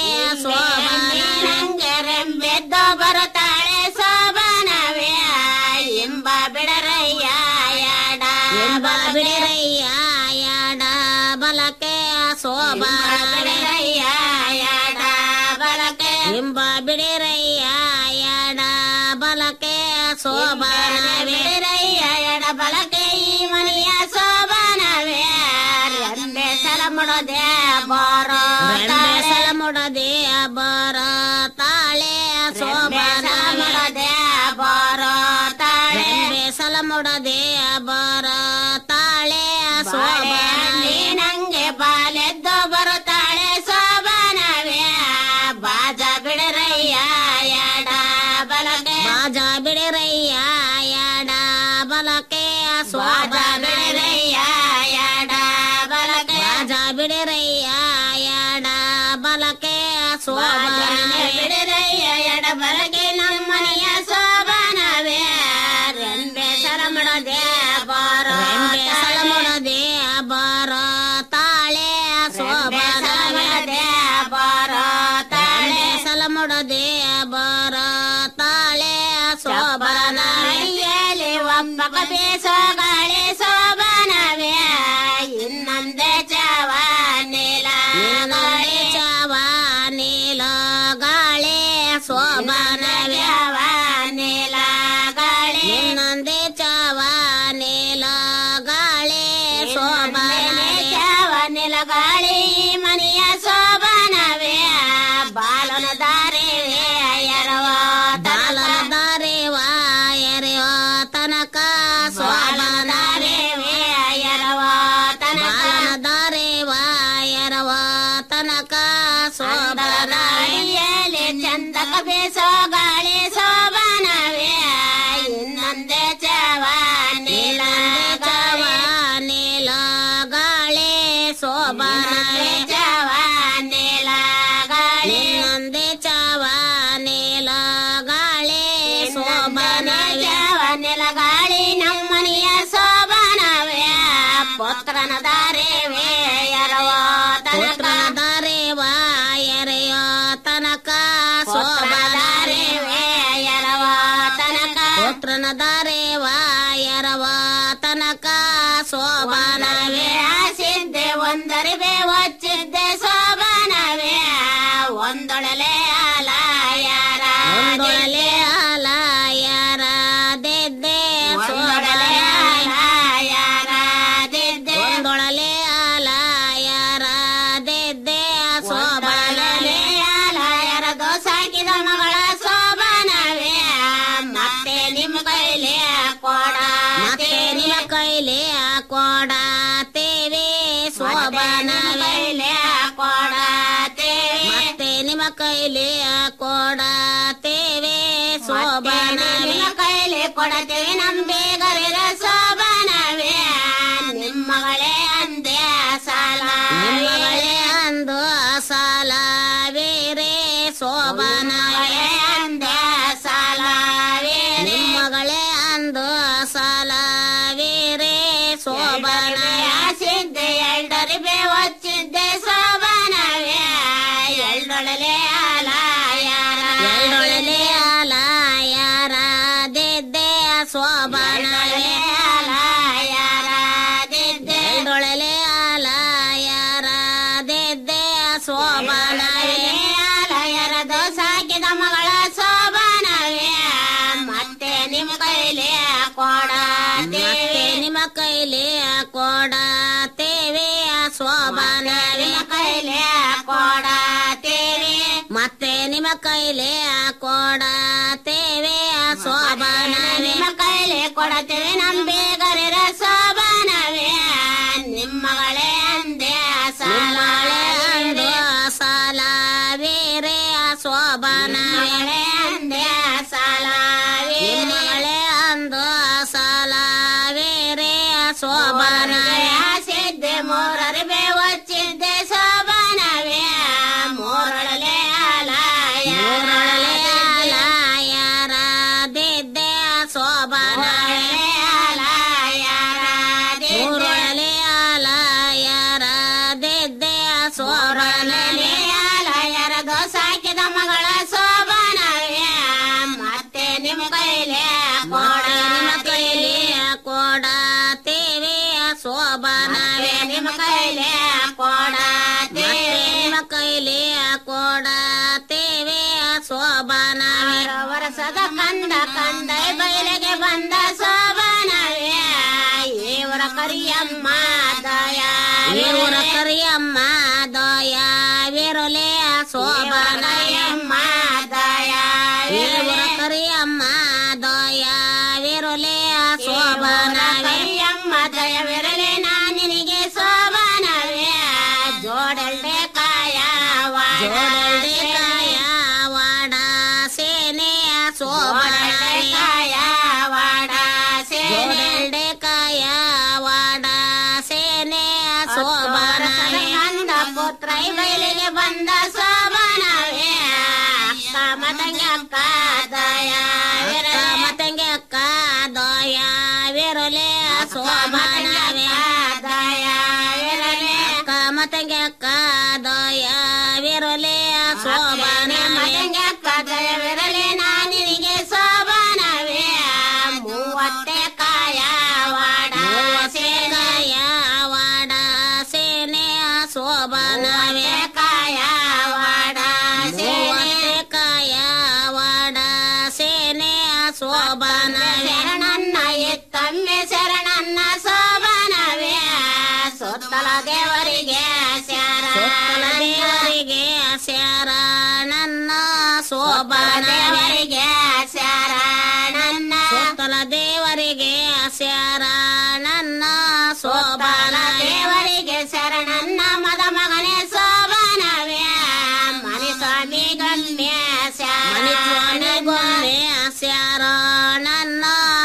ಸೋಬಾನಂಗೆ ರೆಂಬೆದ್ದ ಬರುತ್ತಾಳೆ ಸೋಬಾನವೇ ಎಂಬ ಬಿಡರಯ್ಯ ಯಾಡ ಎಂಬ ಬಿಡರಯ್ಯ ಯಾಡ ಬಲಕೆ ಸೋಬಾನ ಬಿಡರಯ್ಯ ಯಾಡ ಬಲಕೆ ಎಂಬ ಬಿಡಿರಯ್ಯ ಯಾಡ ಬಲಕೆ ಸೋಬಾನ ಬಿಡಿರಯ್ಯ ಎಡ ಬಲಕೆ ಈ ಮನೆಯ ಸೋಬಾನವೇ ರೆಂಬೆ ಸಲ ಮುಡದೆ ಬಾರೋ ಸಲ ಮುಡದೆ ಬಾರೋ ತಾಳೆ ಸೋಬಾನ ಮುಡದೆ ಬಾರೋ ತಾಳೆ ಸಲ ಮುಡದೆ ಬಾರೋ ತಾಳೆ ಸೋಬಾನ ನಂಗೆ ಬಾಲೆದ್ದು ಬರುತ್ತಾಳೆ ಸೋಬಾನವೇ ಬಾಜ ಬಿಡರಯ್ಯ ಯಾಡ ಬಲಕೆ ಬಾಜ ಬಿಡರಯ್ಯ ಯಾಡ ಬಲಕೆ ಸ್ವಾಜ ಬಿಡರಯ್ಯ ಯಾಡ ಬಲಕೆ ಬಾಜ ಬಿಡರಯ್ಯ ಯಾಡ ಬಲಕೆ ಸೋಬಾನ ಬಿಡರಯ್ಯ ಎಡ ಬಲಕೆ ನಮ್ಮನೆಯ ಸೋಬಾನವೇ ರೆಂಬೆ ಸರಮಡದೆ ಬಾರ ರೆಂಬೆ ಸರಮಡದೆ ಬಾರ ತಾಳೆ ಸೋಬಾನವೇ ಬಾರ ತಾಳೆ ಸಲಮುಡದೆ ಬೇಸೋಗಾಳಿ ಶೋಭನವೇ ಇನ್ನೊಂದೇ ಚವ ನೀಲ ಗಾಳಿ ಚವ ನೀಲ ಗಾಳಿ ಶೋಭನವೇ ನೀಲ ಗಾಳಿ ಇನ್ನೊಂದೇ ಚವ ನೀಲ ಗಾಳಿ ಶೋಭನವೇ ಚವ ನೀಲ ಗಾಳಿ ಮನೆಯ ಶೋಭನವೇ ಬಾಲನ ದಾರಿವೇ ಎರವ ಬಾಲನ ದಾರಿವ ಎರೆಯೋ ತನಕ ಶೋಭನ ದಾರಿವೇ ಎರವ ತನಕ ಬಾಲನ ದಾರಿವ ಎರವ ತನಕ ಶೋಭನ ದಾರಿಯಲ್ಲಿ ಚಂದಕ ಬೇಸೋ ಗಾಳಿ ಶೋಭನವೇ ಇನ್ನೊಂದೇ ಚವ ನೀಲ ಚವ ನೀಲ ಗಾಳಿ ಶೋಭನವೇ ಚವ ನೀಲ ಗಾಳಿ ಇನ್ನೊಂದೇ ಚವ ನೀಲ ಗಾಳಿ ಶೋಭನವೇ ಚವ ನೀಲ ಗಾಳಿ ನಮ್ಮನೆಯ ಶೋಭನವೇ ಪುತ್ರನ ದಾರಿವೇ ಎರವ ತನಕ ದಾರಿವ ಎರೆಯೋ ತನಕ ಶೋಭದಾರಿವೇ ಎರವ ತನಕ ಪುತ್ರನ ದಾರಿವ ಎರವ ತನಕ ಶೋಭನವೇ ಆಸಿದ್ದೆ ಒಂದರಿವೆ ಒಚ್ಚಿದ್ದೆ ಶೋಭನವೇ ಒಂದೊಳಲೆ ಆಲ ಯಾರ ಒಂದೊಳಲೆ ಆಲ ಯಾರ ದಿದ್ದೆ ಶೋಭನವೇ ಆಲ ಯಾರ ದಿದ್ದೆ ಒಂದೊಳಲೆ ಆಲ ಯಾರ ದಿದ್ದೆ ಶೋಭನವೇ ಆಲ ಯಾರ ದೋಸಾಕಿದ ಮಗಳ ಶೋಭನವೇ ಮತ್ತೆ ನಿಮ್ಮ ಕೈಲಿ ಕೊಡ ಮತ್ತೆ ನಿಮ್ಮ ಕೈಲಿ ಕೊಡ ತೇವೆ ಶೋಭನವೇ ಕೊಡ ಮತ್ತೆ ನಿಮ್ಮ ಕೈಲಿ ಕೊಡ ತೇವೆ ಶೋಭನವೇ ಕೈಲಿ ಕೊಡತೇವೆ ನಂಬೇಗರಿರ ಶೋಭನವೇ ನಿಮ್ಮಗಳೇ ಅಂದೆ ಸಾಲ ನಿಮ್ಮಗಳೇ ಅಂದು ಸಾಲ ಬೇರೆ ಶೋಭನವೇ ಅಂದೆ ಸಾಲ ನಿಮ್ಮಗಳೇ ಅಂದು ಸಾಲ ಬೇರೆ ಶೋಭನವೇ ಸಿದ್ದೆ ಎಲ್ಡರಿಬೆ ಒಚ್ಚಿದ್ದೆ ಶೋಭನವೇ ಎಲ್ಡೊಳಲೆ ಆಲ ಯಾರ ಎಲ್ಡೊಳಲೆ ಆಲ ಯಾರ ದಿದ್ದೆ ಶೋಭನವೇ ಆಲ ಯಾರ ದಿದ್ದೆ ಎಲ್ಡೊಳಲೆ ಆಲ ಯಾರ ದಿದ್ದೆ ಶೋಭನವೇ ಆಲ ಯಾರ ದೋಸಾಕಿದ ಮಗಳ ಶೋಭನವೇ ಮತ್ತೆ ನಿಮ್ಮ ಕೈಲಿ ಕೊಡ ಮತ್ತೆ ನಿಮ್ಮ ಕೈಲಿ ಕೊಡ ತೇವೆ ಶೋಭನವೇ ಕೈಲಿ ಕೊಡ ತೇವೆ ಮತ್ತೆ ನಿಮ್ಮ ಕೈಲಿ ಕೊಡ ತೇವೆ ಶೋಭನವೇ ನಿಮ್ಮ ಕೈಲಿ ಕೊಡತೇವೆ ನಂಬೇಗರಿರ ಶೋಭನವೇ ನಿಮ್ಮಗಳೇ ಅಂದೆ ಸಾಲ ಅಂದೆ ಸಾಲ ಬೇರೆ ಶೋಭನವೇ ಅಂದೆ ಸಾಲ ನಿಮ್ಮಗಳೇ ಅಂದು ಸಾಲ ಬೇರೆ ಶೋಭನವೇ ಸಿದ್ದೆ ಮೂರರಿವೆ ಒಚ್ಚಿದ್ದೆ ಶೋಭನವೇ ಮೂರೊಳಲೆ ಆಲ ಮೂರೊಳಲೆ ಆಲ ಯಾರ ದಿದ್ದೆ ಶೋಭನವೇ ಆಲ ಯಾರ ಮೂರೊಳಲೆ ಆಲ ಯಾರ ದಿದ್ದೆ ಶೋಭನವೇ ಆಲ ಯಾರ ದೋಸಾಕಿದ ಮಗಳ ಶೋಭನವೇ ಮತ್ತೆ ನಿಮ್ಮ ಕೈಲಿ ಕೊಡ ನಿಮ್ಮ ಕೈಲಿ ಕೊಡ ತೇವೆ ಶೋಭನವೇ ನಿಮ್ಮ ಕೈಲಿ ಕೊಡ ತೇವೆ ನಿಮ್ಮ ಕೈಲಿ ಕೊಡ ತೇವೆ ಶೋಭನವೇ ವರಸದ ಕಂದ ಕಂದ ಬಯಲಿಗೆ ಬಂದ ಶೋಭನವೇ ಇವರ ಕರಿಯಮ್ಮ ದಯ ಇವರ ಕರಿಯಮ್ಮ ದಯ ವಿರುಲೆ ಶೋಭನಯಮ್ಮ ದಯ ಇವರ ಕರಿಯಮ್ಮ ದಯ ವಿರುಲೆ ಶೋಭನ ಕರಿಯಮ್ಮ ದಯ ವಿರಲೆ ನಾನಿನಿಗೆ ಶೋಭನವೇ ಜೋಡಲ್ಡೆ ಕಾಯ ಜೋಡಲ್ಡೆ ಕಾಯ ವಾಡ ಸೇನೆಯ ಶೋಭನವೇ ಕಾಯ ವಾಡ ಸೇನೆ ಕಾಯ ವಾಡ ಸೇನೆಯ ಶೋಭನವೇ ಅಂದ ಪುತ್ರ ಬಯಲಿಗೆ ಬಂದ ಶೋಭನವೇ ಅಕ್ಕ ಮತಂಗ ಅಕ್ಕ ದಯ ಅಕ್ಕ ಮತಂಗ ಅಕ್ಕ ದಯ ವಿರಲೆ ಶೋಭನವೇ ದಯ ವಿರಲೆ ಅಕ್ಕ ಮತಂಗ ಅಕ್ಕ ದಯ ವಿರಲೆ ಶೋಭನ ಮತಂಗ ಅಕ್ಕ ದಯ ವಿರಲೆ ನಾನಿಗೆ ಶೋಭನವೇ ಮೂವತ್ತೆ ಕಾಯ ಸುತ್ತಲ ದೇವರಿಗೆ ಸ್ಯಾರ ಸುತ್ತಲ ದೇವರಿಗೆ ಸ್ಯಾರ ನನ್ನ ಶೋಭನ ದೇವರಿಗೆ ಸ್ಯಾರ ನನ್ನ ಸುತ್ತಲ ದೇವರಿಗೆ ಸ್ಯಾರ ನನ್ನ ಶೋಭನ ದೇವರಿಗೆ ಶರಣನ್ನ ಮದ ಮಗನೇ ಶೋಭನವೇ ಮನಿ ಸ್ವಾಮಿ ಗಮ್ಯ ಮನಿ ಸ್ವಾಮಿ ಗಮ್ಯ ಸ್ಯಾರ ನನ್ನ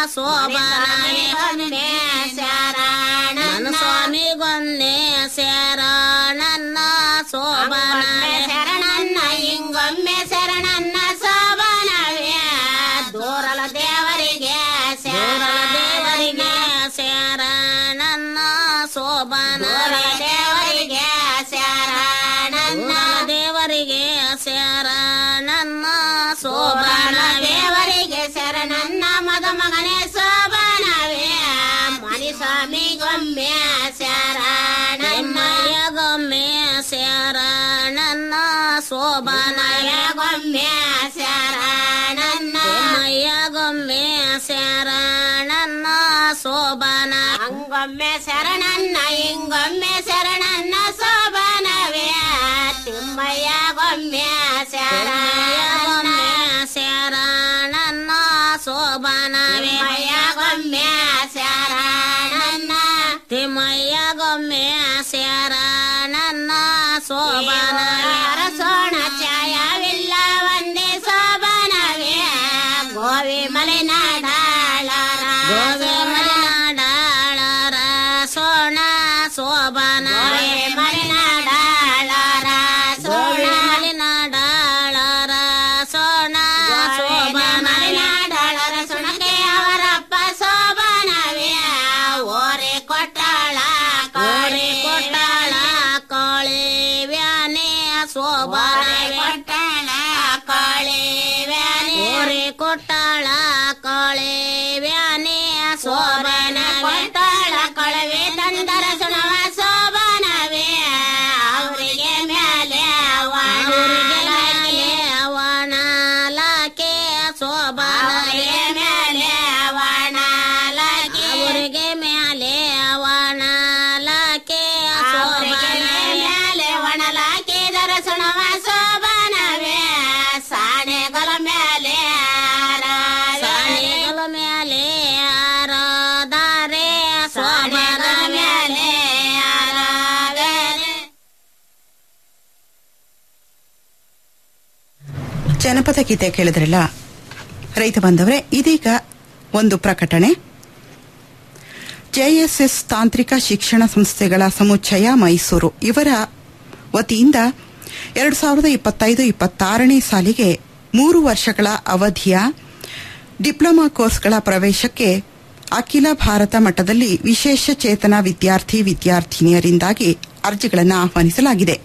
ಶೋಭನವೇ ಗಮ್ಯ ಸ್ಯಾರ ನನ್ನ ಸ್ವಾಮಿ ಗೊಂದೆ ಸ್ಯಾರ ನನ್ನ ಶೋಭನ ಶರಣನ್ನ ಹಿಂಗೊಮ್ಮೆ ಶರಣನ್ನ ಶೋಭನವೇ ದೂರಲ ದೇವರಿಗೆ ಸೇರಲ ದೇವರಿಗೆ ಸ್ಯಾರ ನನ್ನ ಶೋಭನ ದೇವರಿಗೆ ಸ್ಯಾರ ನನ್ನ ದೇವರಿಗೆ ಸ್ಯಾರ ನನ್ನ ಶೋಭನ ದೇವರಿಗೆ ಶರಣನ್ನ ಮದ ಮಗನೇ ಶೋಭನವೇ ಮನಿ ಸ್ವಾಮಿ ಗೊಮ್ಮೆ ಸ್ಯಾರ ನಮ್ಮಯ್ಯ ಗೊಮ್ಮೆ ಸ್ಯಾರ ನನ್ನ ಶೋಭನಯ ಗೊಮ್ಮೆ ಸ್ಯಾರ ನನ್ನ ಮಯ್ಯ ಗೊಮ್ಮೆ ಸ್ಯಾರ ನನ್ನ ಶೋಭನ ಹಂಗೊಮ್ಮೆ ಶರಣನ್ನ ಹಿಂಗೊಮ್ಮೆ ಶರಣನ್ನ ಶೋಭನವೇ ತಿಮ್ಮಯ್ಯ ಗೊಮ್ಮೆ ಸ್ಯಾರ ಗೊಮ್ಮೆ ಸ್ಯಾರ ನನ್ನ ಶೋಭನವೇ ಮಯ್ಯ ಗೊಮ್ಮೆ ಸ್ಯಾರ ನನ್ನ ತಿಮ್ಮಯ್ಯ ಗೊಮ್ಮೆ ಸ್ಯಾರ ನನ್ನ ಶೋಭನ ಸೋಣ ಛಾಯವಿಲ್ಲ ಒಂದೇ ಶೋಭನವೇ ಗೋವಿ ಮಲೆನಾಡಾಳರ ಗೋವಿ ಮಲೆನಾಡಾಳರ ಸೋಣ ಶೋಭನವೇ ಮಲೆನಾಡಾಳರ ಸೋಣ ಮಲೆನಾಡಾಳರ ಸೋಣ ಶೋಭನ ಮಲೆನಾಡಾಳರ ಸೊಣಕೆ ಅವರಪ್ಪ ಶೋಭನವೇ ಓರೆ ಕೊಟ್ಟಾಳ ಕೋರೆ ಕೊಟ್ಟಾಳ ಕೋಳೆ ವ್ಯಾನೆ ಶೋಭನ ಕೊಟ್ಟಾಳ ಕೋಳೆ ವ್ಯಾನೆ ಓರೆ ಕೊಟ್ಟಾಳ ಕೋಳೆ ವ್ಯಾನೆ ಶೋಭನ ಕೊಟ್ಟಾಳ ಕೊಳವೆ ತಂದರ ಸುಣವ ಶೋಭನವೇ ಅವರಿಗೆ ಮ್ಯಾಲೆ ಅವರಿಗೆ ಮ್ಯಾಲೆ ಅವಣಲಾಕೆ ಶೋಭನವೇ ಮ್ಯಾಲೆ ಅವಣಲಾಕೆ ಅವರಿಗೆ ಮ್ಯಾಲೆ ಅವಣಲಾಕೆ ಶೋಭನ ಮ್ಯಾಲೆ ಒಣಲಾಕೆ ದರ್ಶನವ ಶೋಭನವೇ ಸಾಣೆಗಳ ಮ್ಯಾಲೆ ಸಾಣೆಗಳ ಮ್ಯಾಲೆ ಆರಾಧಾರೆ ಶೋಭನ ಮ್ಯಾಲೆ ಆರಾಧನೆ ಜನಪದ ಗೀತೆ ಕೇಳಿದ್ರಲ್ಲ ರೈತ ಬಾಂಧವರೇ ಇದೀಗ ಒಂದು ಪ್ರಕಟಣೆ ಜೆಎಸ್ಎಸ್ ತಾಂತ್ರಿಕ ಶಿಕ್ಷಣ ಸಂಸ್ಥೆಗಳ ಸಮುಚ್ಚಯ ಮೈಸೂರು ಇವರ ವತಿಯಿಂದ ಎರಡು ಸಾವಿರದ ಇಪ್ಪತ್ತೈದು ಇಪ್ಪತ್ತಾರನೇ ಸಾಲಿಗೆ ಮೂರು ವರ್ಷಗಳ ಅವಧಿಯ ಡಿಪ್ಲೊಮಾ ಕೋರ್ಸ್ಗಳ ಪ್ರವೇಶಕ್ಕೆ ಅಖಿಲ ಭಾರತ ಮಟ್ಟದಲ್ಲಿ ವಿಶೇಷ ಚೇತನ ವಿದ್ಯಾರ್ಥಿ ವಿದ್ಯಾರ್ಥಿನಿಯರಿಂದಾಗಿ ಅರ್ಜಿಗಳನ್ನು ಆಹ್ವಾನಿಸಲಾಗಿದೆ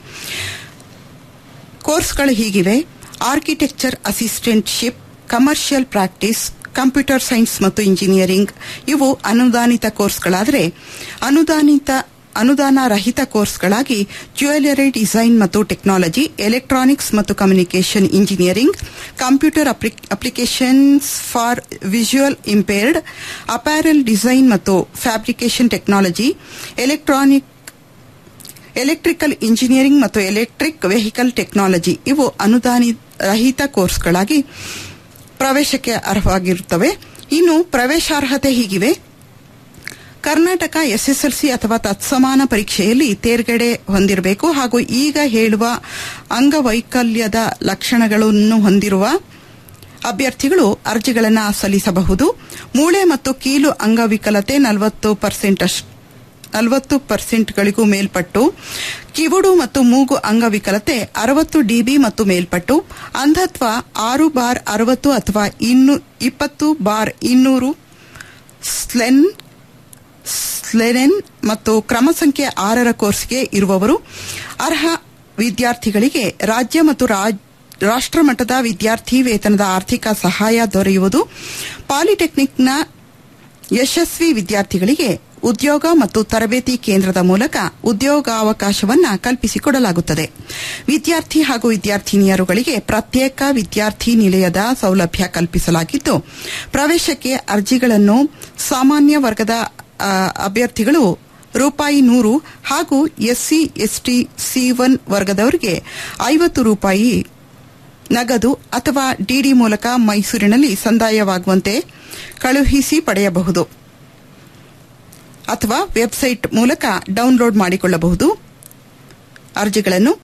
ಕೋರ್ಸ್ಗಳು ಹೀಗಿವೆ architecture assistantship commercial practice computer science ಮತ್ತು ಇಂಜಿನಿಯರಿಂಗ್ ಇವು ಅನುದಾನಿತ ಕೋರ್ಸ್ಗಳಾದರೆ ಅನುದಾನಿತ ಅನುದಾನ ರಹಿತ ಕೋರ್ಸ್ಗಳಾಗಿ ಜ್ಯುವೆಲರಿ ಡಿಸೈನ್ ಮತ್ತು ಟೆಕ್ನಾಲಜಿ ಎಲೆಕ್ಟ್ರಾನಿಕ್ಸ್ ಮತ್ತು communication engineering computer applications for visual impaired apparel design ಮತ್ತು fabrication technology electronic electrical engineering ಮತ್ತು ಎಲೆಕ್ಟ್ರಿಕ್ ವೆಹಿಕಲ್ ಟೆಕ್ನಾಲಜಿ ಇವು ಅನುದಾನಿ ರಹಿತ ಕೋರ್ಸ್ಗಳಾಗಿ ಪ್ರವೇಶಕ್ಕೆ ಅರ್ಹವಾಗಿರುತ್ತವೆ ಇನ್ನು ಪ್ರವೇಶಾರ್ಹತೆ ಹೀಗಿವೆ ಕರ್ನಾಟಕ ಎಸ್ಎಸ್ಎಲ್ಸಿ ಅಥವಾ ತತ್ಸಮಾನ ಪರೀಕ್ಷೆಯಲ್ಲಿ ತೇರ್ಗಡೆ ಹೊಂದಿರಬೇಕು ಹಾಗೂ ಈಗ ಹೇಳುವ ಅಂಗವೈಕಲ್ಯದ ಲಕ್ಷಣಗಳನ್ನು ಹೊಂದಿರುವ ಅಭ್ಯರ್ಥಿಗಳು ಅರ್ಜಿಗಳನ್ನು ಸಲ್ಲಿಸಬಹುದು ಮೂಳೆ ಮತ್ತು ಕೀಲು ಅಂಗವಿಕಲತೆ ನಲವತ್ತು ಪರ್ಸೆಂಟ್ ನಲವತ್ತು ಪರ್ಸೆಂಟ್ಗಳಿಗೂ ಮೇಲ್ಪಟ್ಟು ಕಿವುಡು ಮತ್ತು ಮೂಗು ಅಂಗವಿಕಲತೆ ಅರವತ್ತು ಡಿಬಿ ಮತ್ತು ಮೇಲ್ಪಟ್ಟು ಅಂಧತ್ವ ಆರು ಬಾರ್ ಅರವತ್ತು ಅಥವಾ ಇನ್ನು ಇಪ್ಪತ್ತು ಬಾರ್ ಇನ್ನೂರು ಸ್ಲೆನ್ ಸ್ಲೆನೆನ್ ಮತ್ತು ಕ್ರಮ ಸಂಖ್ಯೆ ಆರರ ಕೋರ್ಸ್ಗೆ ಇರುವವರು ಅರ್ಹ ವಿದ್ಯಾರ್ಥಿಗಳಿಗೆ ರಾಜ್ಯ ಮತ್ತು ರಾಷ್ಟ್ರಮಟ್ಟದ ವಿದ್ಯಾರ್ಥಿ ವೇತನದ ಆರ್ಥಿಕ ಸಹಾಯ ದೊರೆಯುವುದು ಪಾಲಿಟೆಕ್ನಿಕ್ನ ಯಶಸ್ವಿ ವಿದ್ಯಾರ್ಥಿಗಳಿಗೆ ಉದ್ಯೋಗ ಮತ್ತು ತರಬೇತಿ ಕೇಂದ್ರದ ಮೂಲಕ ಉದ್ಯೋಗಾವಕಾಶವನ್ನು ಕಲ್ಪಿಸಿಕೊಡಲಾಗುತ್ತದೆ ವಿದ್ಯಾರ್ಥಿ ಹಾಗೂ ವಿದ್ಯಾರ್ಥಿನಿಯರುಗಳಿಗೆ ಪ್ರತ್ಯೇಕ ವಿದ್ಯಾರ್ಥಿ ನಿಲಯದ ಸೌಲಭ್ಯ ಕಲ್ಪಿಸಲಾಗಿದ್ದು ಪ್ರವೇಶಕ್ಕೆ ಅರ್ಜಿಗಳನ್ನು ಸಾಮಾನ್ಯ ವರ್ಗದ ಅಭ್ಯರ್ಥಿಗಳು ರೂಪಾಯಿ ನೂರು ಹಾಗೂ ಎಸ್ಸಿ ಎಸ್ಟಿ ಸಿ ಒನ್ ವರ್ಗದವರಿಗೆ ಐವತ್ತು ರೂಪಾಯಿ ನಗದು ಅಥವಾ ಡಿಡಿ ಮೂಲಕ ಮೈಸೂರಿನಲ್ಲಿ ಸಂದಾಯವಾಗುವಂತೆ ಕಳುಹಿಸಿ ಪಡೆಯಬಹುದು ಅಥವಾ ವೆಬ್ಸೈಟ್ ಮೂಲಕ ಡೌನ್ಲೋಡ್ ಮಾಡಿಕೊಳ್ಳಬಹುದು ಅರ್ಜಿಗಳನ್ನು